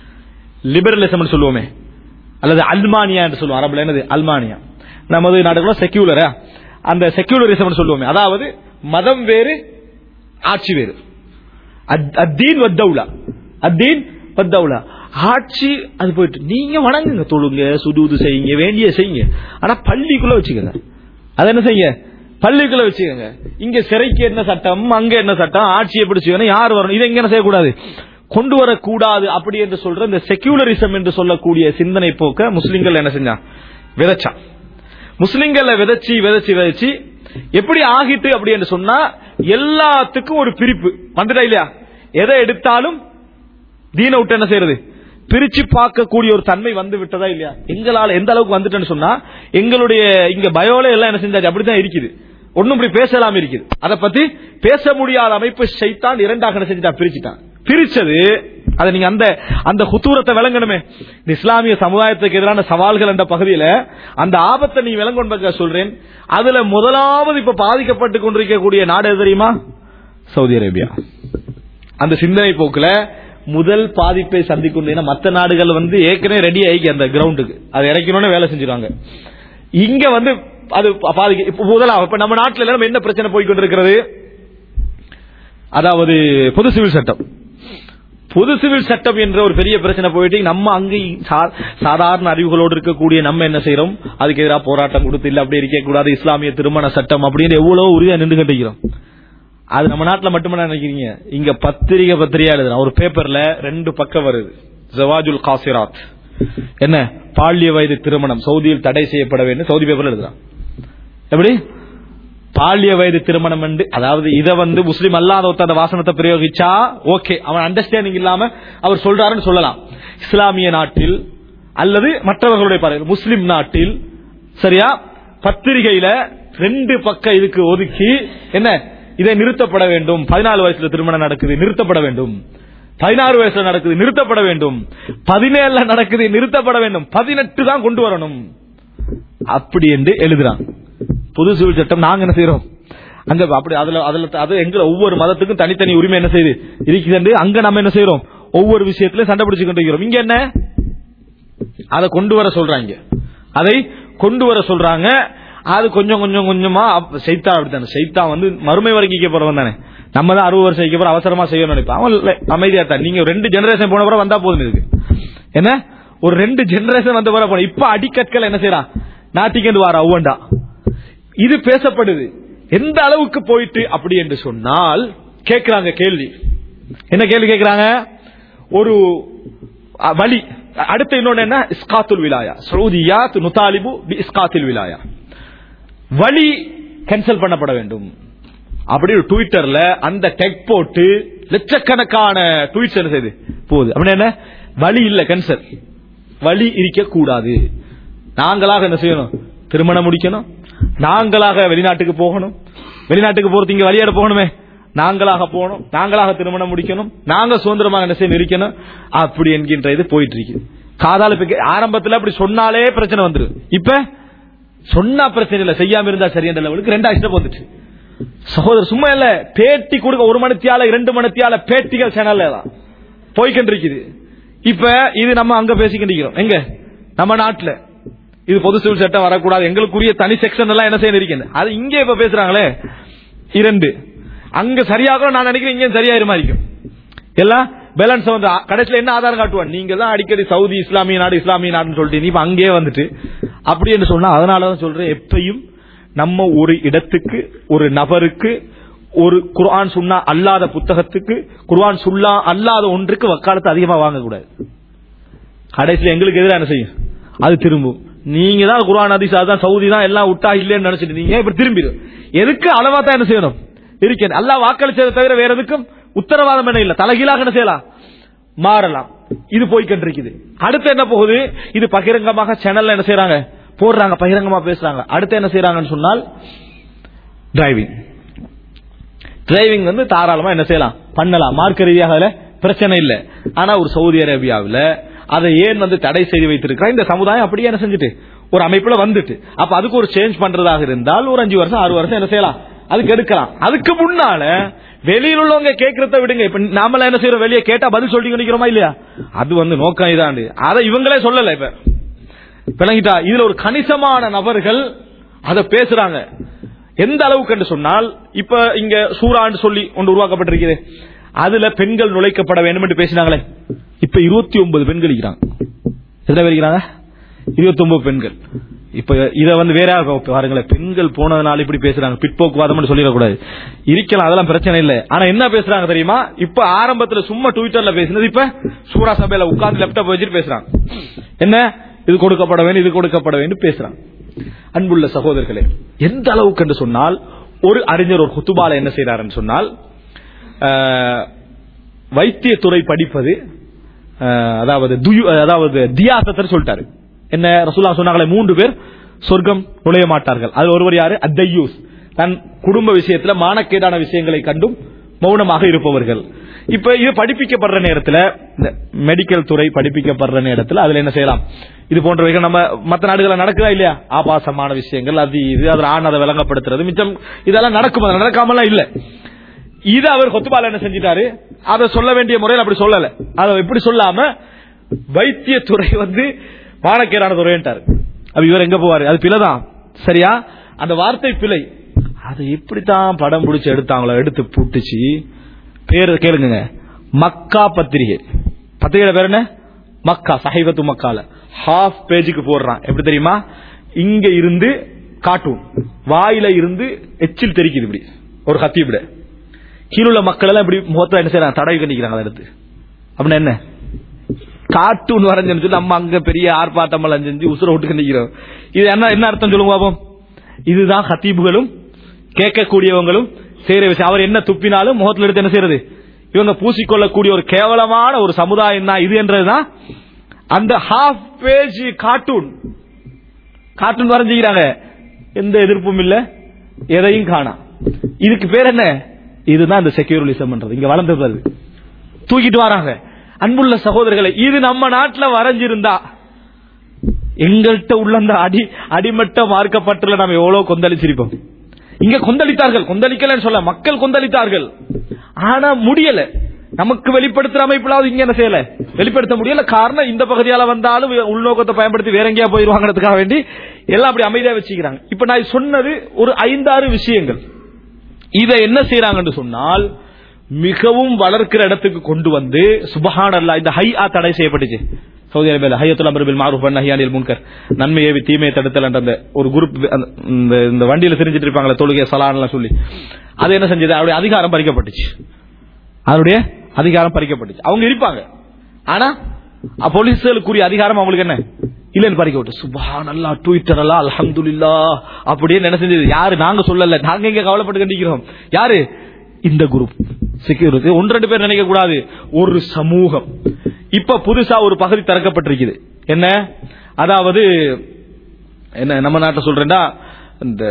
லிபரலிசம் சொல்லுவோமே அல்லது அல்மானியா என்று சொல்லுவோம் அரபுல என்னது அல்மானியா நமது நாடுகள செக்யூலரா அந்த செக்யூலரிசம் சொல்லுவோமே அதாவது மதம் வேறு ஆட்சி வேறு அத்- அத்தீன் வத்தவுலா அத்தீன் வத்தவுலா ஆட்சி அது போயிட்டு நீங்க வணங்குங்க தொழுங்க சுடுது செய்யுங்க வேண்டிய செய்யுங்க ஆனா பள்ளிக்குள்ள வச்சுக்கோங்க அது என்ன செய்யுங்க பள்ளிக்குள்ள வச்சுக்கோங்க இங்க சிறைக்கு என்ன சட்டம் அங்க என்ன சட்டம் ஆட்சி எப்படி செய்யணும் யார் வரணும் இதை எங்க என்ன செய்யக்கூடாது கொண்டு வரக்கூடாது அப்படி என்று சொல்ற இந்த செக்யூலரிசம் என்று சொல்லக்கூடிய சிந்தனை போக்க முஸ்லிம்கள் என்ன செஞ்சான் விதைச்சான் முஸ்லிம்களை விதைச்சு விதைச்சு விதைச்சு எப்படி ஆகிட்டு அப்படி என்று சொன்னா எல்லாத்துக்கும் ஒரு பிரிப்பு வந்துட்டா இல்லையா எதை எடுத்தாலும் தீன விட்டு என்ன செய்யறது பிரிச்சு பார்க்கக்கூடிய ஒரு தன்மை வந்து விட்டதா இல்லையா எங்களால எந்த அளவுக்கு வந்துட்டேன்னு சொன்னா எங்களுடைய இங்க பயோல எல்லாம் என்ன செஞ்சாச்சு அப்படித்தான் இருக்குது ஒண்ணும் இப்படி பேசலாம் இருக்குது அதை பத்தி பேச முடியாத அமைப்பு சைத்தான் இரண்டாக என்ன செஞ்சுட்டான் பிரிச்சுட்டான் பிரிச்சது அதை நீங்க அந்த அந்த குத்தூரத்தை விளங்கணுமே இந்த இஸ்லாமிய சமுதாயத்துக்கு எதிரான சவால்கள் என்ற பகுதியில அந்த ஆபத்தை நீ விளங்கொண்டு சொல்றேன் அதுல முதலாவது இப்ப பாதிக்கப்பட்டு கொண்டிருக்கக்கூடிய நாடு எது தெரியுமா சவுதி அரேபியா அந்த சிந்தனை போக்குல முதல் பாதிப்பை சந்திக்கும் மற்ற நாடுகள் வந்து ஏற்கனவே ரெடி ஆகி அந்த கிரவுண்டுக்கு அதை இறக்கணும்னு வேலை செஞ்சிருவாங்க இங்க வந்து அது பாதிக்க இப்ப முதலாவது இப்ப நம்ம நாட்டில் நம்ம என்ன பிரச்சனை போய்கொண்டிருக்கிறது அதாவது பொது சிவில் சட்டம் பொது சிவில் சட்டம் என்ற ஒரு பெரிய பிரச்சனை போயிட்டு நம்ம அங்கே சா- சாதாரண அறிவுகளோடு இருக்கக்கூடிய நம்ம என்ன செய்யறோம் அதுக்கு எதிராக போராட்டம் கொடுத்து இல்ல அப்படி இருக்க கூடாது இஸ்லாமிய திருமண சட்டம் அப்படின்னு எவ்வளவு உறுதியா நின்று கட்டிக்கிறோம் அது நம்ம நாட்டில் மட்டுமே நினைக்கிறீங்க இங்க பத்திரிகை பத்திரிகை எழுதுறோம் ஒரு பேப்பர்ல ரெண்டு பக்கம் வருது ஜவாஜுல் காசிராத் என்ன பால்ய வயது திருமணம் சவுதியில் தடை செய்யப்பட வேண்டும் சவுதி பேப்பர்ல எழுதுறான் எப்படி பால்ய வயது திருமணம் என்று அதாவது இத வந்து முஸ்லீம் அல்லாத ஒருத்தர் அந்த வாசனத்தை பிரயோகிச்சா ஓகே அவன் அண்டர்ஸ்டாண்டிங் இல்லாம அவர் சொல்றாருன்னு சொல்லலாம் இஸ்லாமிய நாட்டில் அல்லது மற்றவர்களுடைய பார்வை முஸ்லிம் நாட்டில் சரியா பத்திரிகையில ரெண்டு பக்கம் இதுக்கு ஒதுக்கி என்ன இதை நிறுத்தப்பட வேண்டும் பதினாலு வயசுல திருமணம் நடக்குது நிறுத்தப்பட வேண்டும் பதினாறு வயசுல நடக்குது நிறுத்தப்பட வேண்டும் பதினேழுல நடக்குது நிறுத்தப்பட வேண்டும் பதினெட்டு தான் கொண்டு வரணும் அப்படி என்று எழுதுறான் பொது சிவில் சட்டம் நாங்க என்ன செய்யறோம் அங்க அப்படி அதுல அதுல அது எங்க ஒவ்வொரு மதத்துக்கும் தனித்தனி உரிமை என்ன செய்யுது இருக்குது அங்க நம்ம என்ன செய்யறோம் ஒவ்வொரு விஷயத்திலும் சண்டை பிடிச்சு கொண்டு இருக்கிறோம் இங்க என்ன அதை கொண்டு வர சொல்றாங்க அதை கொண்டு வர சொல்றாங்க அது கொஞ்சம் கொஞ்சம் கொஞ்சமா அப்- சைத்தான் அப்படித்தானே சைத்தான் வந்து மறுமை வரைக்கும் போறவன் தானே நம்ம தான் அறுபது வருஷம் அப்புறம் அவசரமா செய்யணும்னு நினைப்போம் அவன் இல்ல, அமைதியா தான் நீங்க ரெண்டு ஜெனரேஷன் போன பிறகு வந்தா போதும் இதுக்கு என்ன ஒரு ரெண்டு ஜெனரேஷன் வந்த பிறகு போன இப்ப அடிக்கற்கள் என்ன செய்யறான் நாட்டிக்கண்டு வார ஒவ்வொண்டா இது பேசப்படுது எந்த அளவுக்கு போயிட்டு அப்படி என்று சொன்னால் கேட்கிறாங்க கேள்வி என்ன கேள்வி கேட்கிறாங்க ஒரு அ, வழி அடுத்து இன்னொன்னு என்ன இஸ்காத்துல் விலாயா சவுதியாத் நுதாலிபு பி இஸ்காத்துல் விலாயா வழி கேன்சல் பண்ணப்பட வேண்டும் அப்படி ஒரு ட்விட்டர்ல அந்த டெக் போட்டு லட்சக்கணக்கான ட்வீட்ஸ் என்ன செய்யுது போகுது அப்படி என்ன வழி இல்ல கேன்சல் வழி இருக்க கூடாது நாங்களாக என்ன செய்யணும் திருமணம் முடிக்கணும் நாங்களாக வெளிநாட்டுக்கு போகணும் வெளிநாட்டுக்கு போறது இங்க வழியாட போகணுமே நாங்களாக போகணும் நாங்களாக திருமணம் முடிக்கணும் நாங்க சுதந்திரமாக என்ன செய்யணும் இருக்கணும் அப்படி என்கின்ற இது போயிட்டு இருக்கு காதால இப்ப கே- ஆரம்பத்துல அப்படி சொன்னாலே பிரச்சனை வந்துரும் இப்ப சொன்னா பிரச்சனை இல்ல செய்யாம இருந்தா சரியான லெவலுக்கு ரெண்டா இஷ்டம் வந்துச்சு சகோதரர் சும்மா இல்ல பேட்டி கொடுக்க ஒரு மணித்தியால இரண்டு மணித்தியால பேட்டிகள் சேனல்ல தான் போய்கிட்டு இருக்குது இப்ப இது நம்ம அங்க பேசிக்கிட்டு இருக்கிறோம் எங்க நம்ம நாட்டுல இது பொது சிவில் சட்டம் வரக்கூடாது எங்களுக்குரிய தனி செக்ஷன் எல்லாம் என்ன செய்ய இருக்கேன் அது இங்கே இப்ப பேசுறாங்களே இரண்டு அங்க சரியாக நான் நினைக்கிறேன் இங்க சரியாயிருமா இருக்கும் எல்லாம் பேலன்ஸ் வந்து அ- கடைசியில என்ன ஆதாரம் காட்டுவான் நீங்க தான் அடிக்கடி சவுதி இஸ்லாமிய நாடு இஸ்லாமிய நாடுன்னு சொல்லிட்டு நீ இப்ப அங்கேயே வந்துட்டு அப்படி என்று சொன்னா அதனாலதான் சொல்றேன் எப்பயும் நம்ம ஒரு இடத்துக்கு ஒரு நபருக்கு ஒரு குர்ஆன் சுன்னா அல்லாத புத்தகத்துக்கு குர்ஆன் சுல்லா அல்லாத ஒன்றுக்கு வக்காலத்தை அதிகமா வாங்கக்கூடாது கடைசியில எங்களுக்கு எதிராக என்ன செய்யும் அது திரும்பும் நீங்க தான் குர்ஆன் ஹதீஸ் அதான் சவுதி தான் எல்லாம் விட்டா இல்லைன்னு நினைச்சிட்டு நீங்க இப்ப திரும்பிடும் எதுக்கு அளவா தான் என்ன செய்யணும் இருக்கேன் அல்லாஹ் வாக்களிச்சதை தவிர வேற எதுக்கும் உத்தரவாதம் என்ன இல்ல தலைகீழாக என்ன செய்யலாம் மாறலாம் இது போய்கிட்டு இருக்குது அடுத்து என்ன போகுது இது பகிரங்கமாக சேனல்ல என்ன செய்யறாங்க போடுறாங்க பகிரங்கமா பேசுறாங்க அடுத்து என்ன செய்யறாங்கன்னு சொன்னால் டிரைவிங் டிரைவிங் வந்து தாராளமா என்ன செய்யலாம் பண்ணலாம் மார்க்க ரீதியாக அதுல பிரச்சனை இல்ல ஆனா ஒரு சவுதி அரேபியாவுல அதை ஏன் வந்து தடை செய்து வைத்திருக்கிறா இந்த சமுதாயம் அப்படியே என்ன செஞ்சுட்டு ஒரு அமைப்புல வந்துட்டு அப்ப அதுக்கு ஒரு சேஞ்ச் பண்றதாக இருந்தால் ஒரு அஞ்சு வருஷம் ஆறு வருஷம் என்ன செய்யலாம் அதுக்கு எடுக்கலாம் அதுக்கு முன்னால வெளியில் உள்ளவங்க கேட்கறத விடுங்க இப்ப நாம என்ன செய்யறோம் வெளியே கேட்டா பதில் சொல்லி நிக்கிறோமா இல்லையா அது வந்து நோக்கம் இதாண்டு அதை இவங்களே சொல்லல இப்ப விளங்கிட்டா இதுல ஒரு கணிசமான நபர்கள் அதை பேசுறாங்க எந்த அளவுக்கு என்று சொன்னால் இப்ப இங்க சூறான்னு சொல்லி ஒன்று உருவாக்கப்பட்டிருக்கிறது அதுல பெண்கள் நுழைக்கப்பட வேண்டும் என்று பேசினாங்களே இப்ப இருபத்தி ஒன்பது பெண்கள் இருக்கிறாங்க எத்தனை பேர் இருக்கிறாங்க இருபத்தி ஒன்பது பெண்கள் இப்ப இத வந்து வேற யாருக்கா பாருங்களேன் பெண்கள் போனதுனால இப்படி பேசுறாங்க பிற்போக்குவாதம் சொல்லிடக்கூடாது இருக்கலாம் அதெல்லாம் பிரச்சனை இல்லை ஆனா என்ன பேசுறாங்க தெரியுமா இப்ப ஆரம்பத்துல சும்மா ட்விட்டர்ல பேசினது இப்ப சூரா சபையில உட்கார்ந்து லேப்டாப் வச்சுட்டு பேசுறாங்க என்ன இது கொடுக்கப்பட வேண்டும் இது கொடுக்கப்பட வேண்டும் பேசுறாங்க அன்புள்ள சகோதரர்களே எந்த அளவுக்கு என்று சொன்னால் ஒரு அறிஞர் ஒரு குத்துபால என்ன செய்யறாருன்னு சொன்னால் ஆஹ், வைத்தியத்துறை படிப்பது ஆஹ், அதாவது துயு அதாவது தியாசத்தர் சொல்லிட்டாரு என்ன ரசூலா சொன்னாங்களே மூன்று பேர் சொர்க்கம் நுழைய மாட்டார்கள் அது ஒருவர் யாரு அத்தையூஸ் தன் குடும்ப விஷயத்துல மானக்கேடான விஷயங்களை கண்டும் மௌனமாக இருப்பவர்கள் இப்ப இது படிப்பிக்கப்படுற நேரத்துல இந்த மெடிக்கல் துறை படிப்பிக்கப்படுற நேரத்துல அதுல என்ன செய்யலாம் இது போன்றவைகள் நம்ம மத்த நாடுகள் நடக்குதா இல்லையா ஆபாசமான விஷயங்கள் அது இது அதுல ஆண் அதை விளங்கப்படுத்துறது மிச்சம் இதெல்லாம் நடக்கும் அது நடக்காமலாம் இல்ல இது அவர் கொத்துபால என்ன செஞ்சிட்டாரு அதை சொல்ல வேண்டிய முறையில் அப்படி சொல்லல அதை எப்படி சொல்லாம வைத்தியத்துறை வந்து மானக்கேடான துறைன்ட்டாரு அப்ப இவர் எங்க போவாரு அது பிழைதான் சரியா அந்த வார்த்தை பிழை அதை எப்படித்தான் படம் பிடிச்சு எடுத்தாங்களோ எடுத்து புட்டுச்சு பேர் கேளுங்க மக்கா பத்திரிகை பத்திரிகை பேர் என்ன மக்கா சஹைபத்து மக்கால ஹாஃப் பேஜுக்கு போடுறான் எப்படி தெரியுமா இங்க இருந்து கார்ட்டூன் வாயில இருந்து எச்சில் தெரிக்குது இப்படி ஒரு கத்தி இப்படி கீழுள்ள மக்கள் எல்லாம் இப்படி முகத்தை என்ன செய்யறாங்க தடவி கண்டிக்கிறாங்க அதை எடுத்து அப்படின்னா என்ன கார்ட்டூன் வரைஞ்சு சொல்லி நம்ம அங்க பெரிய ஆர்ப்பாட்டம் எல்லாம் செஞ்சு உசுர விட்டு கண்டிக்கிறோம் இது என்ன என்ன அர்த்தம் சொல்லுங்க பாப்போம் இதுதான் ஹத்தீபுகளும் கேட்கக்கூடியவங்களும் செய்யற விஷயம் அவர் என்ன துப்பினாலும் முகத்துல எடுத்து என்ன செய்யறது இவங்க பூசிக்கொள்ளக்கூடிய ஒரு கேவலமான ஒரு சமுதாயம் தான் இது என்றதுதான் அந்த ஹாஃப் பேஜ் கார்ட்டூன் கார்ட்டூன் வரைஞ்சுக்கிறாங்க எந்த எதிர்ப்பும் இல்ல எதையும் காணா இதுக்கு பேர் என்ன இதுதான் இந்த செக்யூரலிசம் இங்க வளர்ந்தது அது. தூக்கிட்டு வராங்க அன்புள்ள சகோதரர்களை இது நம்ம நாட்டுல வரைஞ்சிருந்தா எங்கள்கிட்ட உள்ள அந்த அடி அடிமட்ட மார்க்கப்பட்டுல நம்ம எவ்வளவு கொந்தளிச்சிருப்போம் இங்க கொந்தளித்தார்கள் கொந்தளிக்கலன்னு சொல்ல மக்கள் கொந்தளித்தார்கள் ஆனா முடியல நமக்கு வெளிப்படுத்துற அமைப்புலாவது இங்க என்ன செய்யல வெளிப்படுத்த முடியல காரணம் இந்த பகுதியால வந்தாலும் உள்நோக்கத்தை பயன்படுத்தி வேற எங்கேயா போயிருவாங்கிறதுக்காக வேண்டி எல்லாம் அப்படி அமைதியா வச்சுக்கிறாங்க இப்ப நான் சொன்னது ஒரு ஐந்தாறு விஷயங்கள் இதை என்ன செய்யறாங்கன்னு சொன்னால் மிகவும் வளர்க்கிற இடத்துக்கு கொண்டு வந்து சுபஹான் அல்லா இந்த ஹை ஆ தடை செய்யப்பட்டுச்சு சவுதி அரேபியால ஹையத்துல் அமர்பில் மாரூஃப் நஹியானில் முன்கர் நன்மை ஏவி தீமையை தடுத்தல் என்ற அந்த ஒரு குரூப் இந்த இந்த வண்டியில தெரிஞ்சிட்டு இருப்பாங்களே தொழுகை சலான்லாம் சொல்லி அது என்ன செஞ்சது அவருடைய அதிகாரம் பறிக்கப்பட்டுச்சு அவருடைய அதிகாரம் பறிக்கப்பட்டுச்சு அவங்க இருப்பாங்க ஆனா அ, போலீஸ்களுக்குரிய அதிகாரம் அவங்களுக்கு என்ன இல்லன்னு பறிக்கப்பட்டு சுபான் அல்லா ட்விட்டர் அல்லா அல்ஹம்துலில்லா அப்படியே என்ன செஞ்சது யாரு நாங்க சொல்லல நாங்க இங்க கவலைப்பட்டு கண்டிக்கிறோம் யாரு இந்த குரூப் செக்யூரிட்டி ஒன்று ரெண்டு பேர் நினைக்க கூடாது ஒரு சமூகம் இப்ப புதுசா ஒரு பகுதி திறக்கப்பட்டிருக்குது என்ன அதாவது என்ன நம்ம நாட்டை சொல்றேன்னா இந்த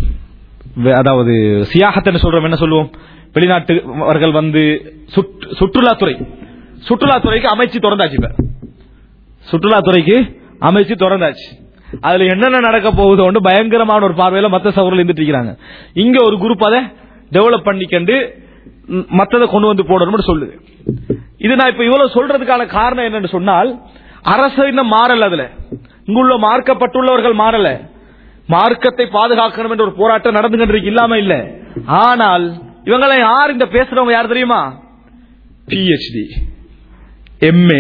வே- அதாவது சியாகத்தன்னு சொல்றோம் என்ன சொல்லுவோம் வெளிநாட்டுவர்கள் வந்து சுற்று- சுற்றுலாத்துறை சுற்றுலாத்துறைக்கு அமைச்சு திறந்தாச்சு இப்ப சுற்றுலாத்துறைக்கு அமைச்சு திறந்தாச்சு அதுல என்னென்ன நடக்க போகுதோன்னு பயங்கரமான ஒரு பார்வையில மத்த சவர்கள் இருந்துட்டு இருக்கிறாங்க இங்க ஒரு குரூப் அதை டெவலப் பண்ணிக்கண்டு ம், மத்ததை கொண்டு வந்து போடணும்னு சொல்லுது இது நான் இப்ப இவ்வளவு சொல்றதுக்கான காரணம் என்னன்னு சொன்னால் அரசு இன்னும் மாறல அதுல இங்குள்ள மார்க்கப்பட்டுள்ளவர்கள் மாறல மார்க்கத்தை பாதுகாக்கணும் என்ற ஒரு போராட்டம் நடந்து கொண்டிருக்கு இல்லாம இல்ல ஆனால் இவங்களை யார் இந்த பேசுறவங்க யார் தெரியுமா பிஹெச்டி எம்ஏ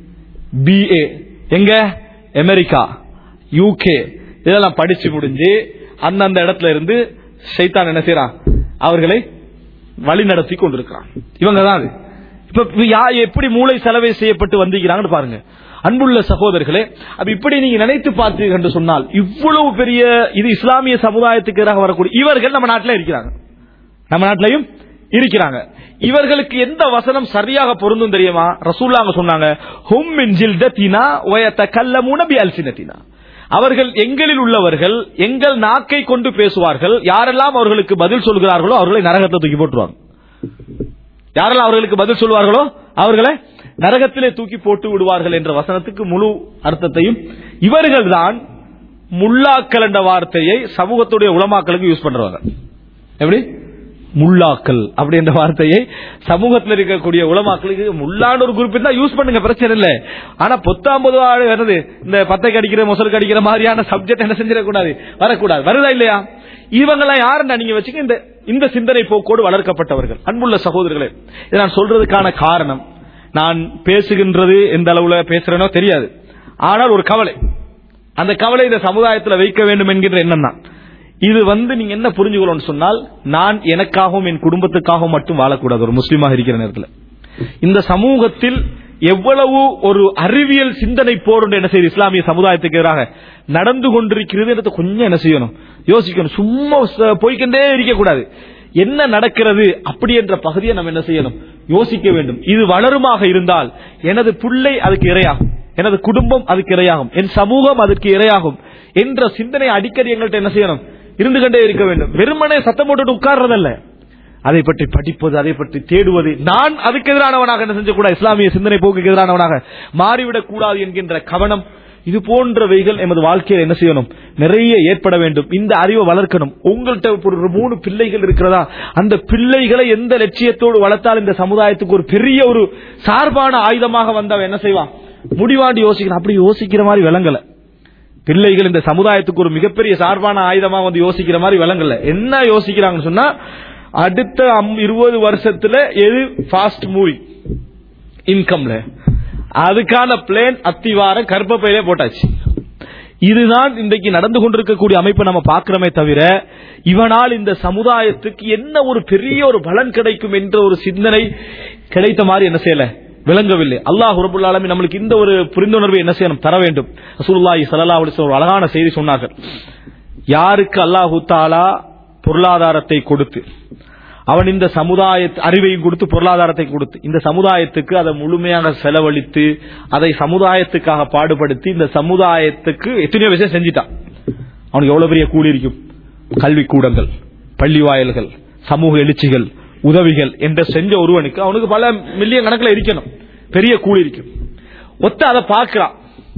பிஏ எங்க அமெரிக்கா யூகே இதெல்லாம் படிச்சு முடிஞ்சு அந்தந்த இடத்துல இருந்து சைத்தான் என்ன செய்யறான் அவர்களை வழி நடத்தி கொண்டிருக்கிறான் இவங்க தான் அது இப்ப யா- எப்படி மூளை செலவை செய்யப்பட்டு வந்திருக்கிறாங்கன்னு பாருங்க அன்புள்ள சகோதரர்களே அப்ப இப்படி நீங்க நினைத்து பார்த்தீர்கள் என்று சொன்னால் இவ்வளவு பெரிய இது இஸ்லாமிய சமுதாயத்துக்கு எதிராக வரக்கூடிய இவர்கள் நம்ம நாட்டில் இருக்கிறாங்க நம்ம நாட்டிலையும் இருக்கிறாங்க இவர்களுக்கு எந்த வசனம் சரியாக பொருந்தும் தெரியுமா ரசூல்லாங்க சொன்னாங்க ஹும் மின் ஜில்தத்தினா வயத்தகல்லமுன பிஅல்சினத்தினா அவர்கள் எங்களில் உள்ளவர்கள் எங்கள் நாக்கை கொண்டு பேசுவார்கள் யாரெல்லாம் அவர்களுக்கு பதில் சொல்கிறார்களோ அவர்களை நரகத்தை தூக்கி போட்டுருவாங்க யாரெல்லாம் அவர்களுக்கு பதில் சொல்வார்களோ அவர்களை நரகத்திலே தூக்கி போட்டு விடுவார்கள் என்ற வசனத்துக்கு முழு அர்த்தத்தையும் இவர்கள்தான் முல்லாக்கள் என்ற வார்த்தையை சமூகத்துடைய உலமாக்களுக்கு யூஸ் பண்றவங்க எப்படி முல்லாக்கள் அப்படின்ற வார்த்தையை சமூகத்தில் இருக்கக்கூடிய உலமாக்களுக்கு முல்லான்னு ஒரு குரூப் தான் யூஸ் பண்ணுங்க பிரச்சனை இல்லை ஆனா பொத்தாம்பது என்னது இந்த பத்தை கடிக்கிற மொசல் கடிக்கிற மாதிரியான சப்ஜெக்ட் என்ன செஞ்சிடக்கூடாது வரக்கூடாது வருதா இல்லையா இவங்கெல்லாம் யாருன்னா நீங்க வச்சுக்க இந்த இந்த சிந்தனை போக்கோடு வளர்க்கப்பட்டவர்கள் அன்புள்ள சகோதரர்களே இதை நான் சொல்றதுக்கான காரணம் நான் பேசுகின்றது எந்த அளவுல பேசுறேனோ தெரியாது ஆனால் ஒரு கவலை அந்த கவலை இந்த சமுதாயத்தில் வைக்க வேண்டும் என்கின்ற எண்ணம் தான் இது வந்து நீங்க என்ன புரிஞ்சுக்கணும்னு சொன்னால் நான் எனக்காகவும் என் குடும்பத்துக்காகவும் மட்டும் வாழக்கூடாது ஒரு முஸ்லீமாக இருக்கிற நேரத்தில் இந்த சமூகத்தில் எவ்வளவு ஒரு அறிவியல் சிந்தனை போர் என்று என்ன செய்யுது இஸ்லாமிய சமுதாயத்துக்கு எதிராக நடந்து கொண்டிருக்கிறது என்றதை கொஞ்சம் என்ன செய்யணும் யோசிக்கணும் சும்மா ச- போய்க்கொண்டே இருக்கக்கூடாது என்ன நடக்கிறது அப்படி என்ற பகுதியை நம்ம என்ன செய்யணும் யோசிக்க வேண்டும் இது வளருமாக இருந்தால் எனது பிள்ளை அதுக்கு இரையாகும் எனது குடும்பம் அதுக்கு இரையாகும் என் சமூகம் அதற்கு இரையாகும் என்ற சிந்தனை அடிக்கடி எங்கள்கிட்ட என்ன செய்யணும் இருந்து கொண்டே இருக்க வேண்டும் வெறுமனே சத்தம் போட்டுட்டு உட்கார்றதல்ல அதை பற்றி படிப்பது அதை பற்றி தேடுவது நான் அதுக்கு எதிரானவனாக என்ன செஞ்சக்கூடாது இஸ்லாமிய சிந்தனை போக்குக்கு எதிரானவனாக மாறிவிடக் கூடாது என்கின்ற கவனம் இது போன்றவைகள் எமது வாழ்க்கையில் என்ன செய்யணும் நிறைய ஏற்பட வேண்டும் இந்த அறிவை வளர்க்கணும் உங்கள்கிட்ட ஒரு மூணு பிள்ளைகள் இருக்கிறதா அந்த பிள்ளைகளை எந்த லட்சியத்தோடு வளர்த்தால் இந்த சமுதாயத்துக்கு ஒரு பெரிய ஒரு சார்பான ஆயுதமாக வந்தவன் என்ன செய்வான் முடிவாண்டி யோசிக்கணும் அப்படி யோசிக்கிற மாதிரி விளங்கல பிள்ளைகள் இந்த சமுதாயத்துக்கு ஒரு மிகப்பெரிய சார்பான ஆயுதமா வந்து யோசிக்கிற மாதிரி விளங்கல என்ன யோசிக்கிறாங்கன்னு சொன்னா அடுத்த அம்- இருபது வருஷத்துல எது ஃபாஸ்ட் மூவிங் இன்கம்ல அதுக்கான பிளேன் அத்திவாரம் கர்ப்பப்பையிலே போட்டாச்சு இதுதான் இன்றைக்கு நடந்து கொண்டிருக்கக்கூடிய அமைப்பை நம்ம பார்க்கிறோமே தவிர இவனால் இந்த சமுதாயத்துக்கு என்ன ஒரு பெரிய ஒரு பலன் கிடைக்கும் என்ற ஒரு சிந்தனை கிடைத்த மாதிரி என்ன செய்யல விளங்கவில்லை அல்லாஹ் ரபுல் ஆலமீன் நம்மளுக்கு இந்த ஒரு புரிந்துணர்வை என்ன செய்யணும் தர வேண்டும் ரசூலுல்லாஹி ஸல்லல்லாஹு அலைஹி வஸல்லம் ஒரு அழகான செய்தி சொன்னார்கள் யாருக்கு அல்லாஹு தாலா பொருளாதாரத்தை கொடுத்து அவன் இந்த சமுதாய அறிவையும் கொடுத்து பொருளாதாரத்தை கொடுத்து இந்த சமுதாயத்துக்கு அதை முழுமையாக செலவழித்து அதை சமுதாயத்துக்காக பாடுபடுத்தி இந்த சமுதாயத்துக்கு எத்தனையோ விஷயம் செஞ்சிட்டான் அவனுக்கு எவ்வளவு பெரிய கூலி இருக்கும் கல்வி கூடங்கள் பள்ளி வாயில்கள் சமூக எழுச்சிகள் உதவிகள் என்ற செஞ்ச ஒருவனுக்கு அவனுக்கு பல மில்லியன் கணக்கில் இருக்கணும் பெரிய கூலி இருக்கும் ஒத்த அதை பார்க்கிறான்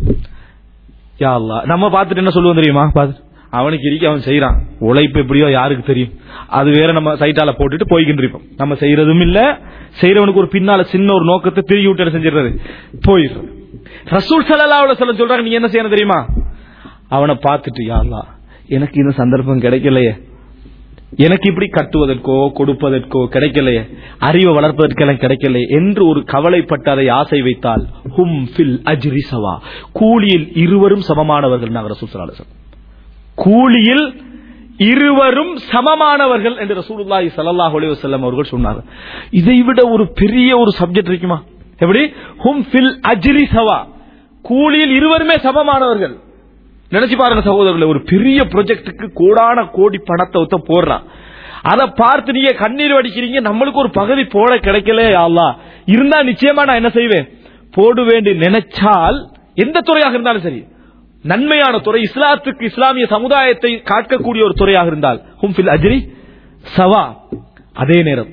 யா அல்லாஹ் நம்ம பார்த்துட்டு என்ன சொல்லுவோம் தெரியுமா பார்த்து அவனுக்கு இருக்கு அவன் செய்யறான் உழைப்பு எப்படியோ யாருக்கு தெரியும் அது வேற நம்ம சைட்டால போட்டுட்டு போய்கிட்டு இருப்போம் நம்ம செய்யறதும் இல்ல செய்யறவனுக்கு ஒரு பின்னால சின்ன ஒரு நோக்கத்தை திரும்பி விட்டு செஞ்சிடுறது போயிடுறது ரசூல் சல்லல்லாஹு அலைஹி வஸல்லம் சொல்றாங்க நீ என்ன செய்யணும் தெரியுமா அவனை பார்த்துட்டு யா அல்லாஹ் எனக்கு இந்த சந்தர்ப்பம் கிடைக்கலையே எனக்கு இப்படி கட்டுவதற்கோ கொடுப்பதற்கோ கிடைக்கலையே அறிவை வளர்ப்பதற்கெல்லாம் கிடைக்கலையே என்று ஒரு கவலைப்பட்டு அதை ஆசை வைத்தால் ஹும் ஃபில் அஜ்ரி சவா கூலியில் இருவரும் சமமானவர்கள் நாங்கள் ரசூல் ஸல்லல்லாஹு அலைஹி வஸல்லம். கூலியில் இருவரும் சமமானவர்கள் என்று ரசூலுல்லாஹி ஸல்லல்லாஹு அலைஹி வஸல்லம் அவர்கள் சொன்னார்கள் இதை விட ஒரு பெரிய ஒரு சப்ஜெக்ட் இருக்குமா எப்படி ஹும் ஃபில் அஜ்ரி சவா கூலியில் இருவருமே சமமானவர்கள் நினைச்சு பாருங்க சகோதரர்களே ஒரு பெரிய ப்ரொஜெக்டுக்கு கோடான கோடி பணத்தை ஒத்த போடுறான் அதை பார்த்து நீங்க கண்ணீர் வடிக்கிறீங்க நம்மளுக்கு ஒரு பகுதி போட கிடைக்கல அல்லா இருந்தா நிச்சயமா நான் என்ன செய்வேன் போடுவேன் நினைச்சால் எந்த துறையாக இருந்தாலும் சரி நன்மையான துறை இஸ்லாத்துக்கு இஸ்லாமிய சமுதாயத்தை காக்கக்கூடிய ஒரு துறையாக இருந்தால் ஹும் ஃபில் அஜ்ரி சவா அதே நேரம்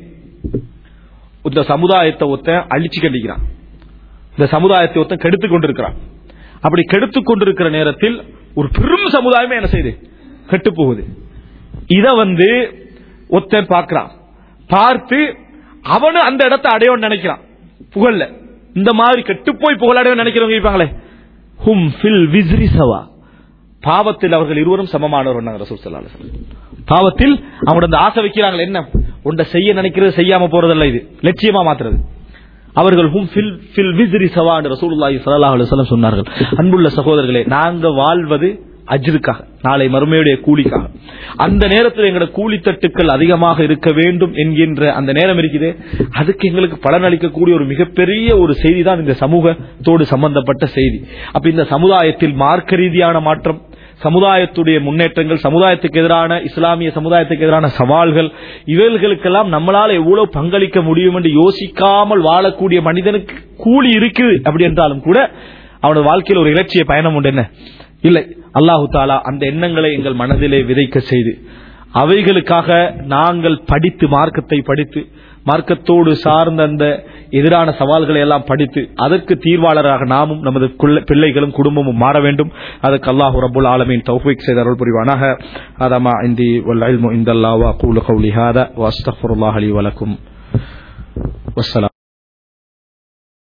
இந்த சமுதாயத்தை ஒத்த அழிச்சு கண்டிக்கிறான் இந்த சமுதாயத்தை ஒத்த கெடுத்து கொண்டிருக்கிறான் அப்படி கெடுத்து கொண்டிருக்கிற நேரத்தில் ஒரு பெரும் சமுதாயமே என்ன செய்யுது கெட்டு போகுது இத வந்து ஒருத்தன் பார்க்கிறான் பார்த்து அவனு அந்த இடத்தை அடையோன்னு நினைக்கிறான் புகழ்ல இந்த மாதிரி கெட்டு போய் புகழடையோன்னு நினைக்கிறவங்க இருப்பாங்களே ஹும் ஃபில் விஸ்ரி சவா பாவத்தில் அவர்கள் இருவரும் சமமானவர் ரசூல் ஸல்லல்லாஹு அலைஹி வஸல்லம். பாவத்தில் அவங்க அந்த ஆசை வைக்கிறாங்களே என்ன உண்ட செய்ய நினைக்கிறது செய்யாம போறதல்ல இது லட்சியமா மாத்துறது அவர்கள் ஹும் ஃபில் ஃபில் விஸ்ரி சவா என்று ரசூலுல்லாஹி ஸல்லல்லாஹு அலைஹி வஸல்லம் சொன்னார்கள் அன்புள்ள சகோதரர்களே நாங்க வாழ்வது அஜ்ருக்காக நாளை மறுமையுடைய கூலிக்காக அந்த நேரத்தில் எங்களோட கூலி தட்டுக்கள் அதிகமாக இருக்க வேண்டும் என்கின்ற அந்த நேரம் இருக்குது அதுக்கு எங்களுக்கு பலன் அளிக்கக்கூடிய ஒரு மிகப்பெரிய ஒரு செய்தி தான் இந்த சமூகத்தோடு சம்பந்தப்பட்ட செய்தி அப்ப இந்த சமுதாயத்தில் மார்க்க ரீதியான மாற்றம் சமுதாயத்துடைய முன்னேற்றங்கள் சமுதாயத்துக்கு எதிரான இஸ்லாமிய சமுதாயத்துக்கு எதிரான சவால்கள் இவைகளுக்கெல்லாம் நம்மளால எவ்வளவு பங்களிக்க முடியும் என்று யோசிக்காமல் வாழக்கூடிய மனிதனுக்கு கூலி இருக்குது அப்படி என்றாலும் கூட அவனது வாழ்க்கையில் ஒரு இலட்சிய பயணம் உண்டு என்ன இல்லை அல்லாஹு தாலா அந்த எண்ணங்களை எங்கள் மனதிலே விதைக்க செய்து அவைகளுக்காக நாங்கள் படித்து மார்க்கத்தை படித்து மார்க்கத்தோடு சார்ந்த அந்த எதிரான சவால்களை எல்லாம் படித்து அதற்கு தீர்வாளராக நாமும் நமது குள்ள- பிள்ளைகளும் குடும்பமும் மாற வேண்டும் அதற்கு அல்லாஹு ரபுல் ஆலமீன் தௌஃபீக் செய்த அருள் புரிவானாக அதமா இந்தி வல் இல்மு இந்தல்லாஹ் வ அகூலு கௌலி ஹாதா வ அஸ்தக்ஃபிருல்லாஹ் லி வ லக்கும் வஸ்ஸலாம்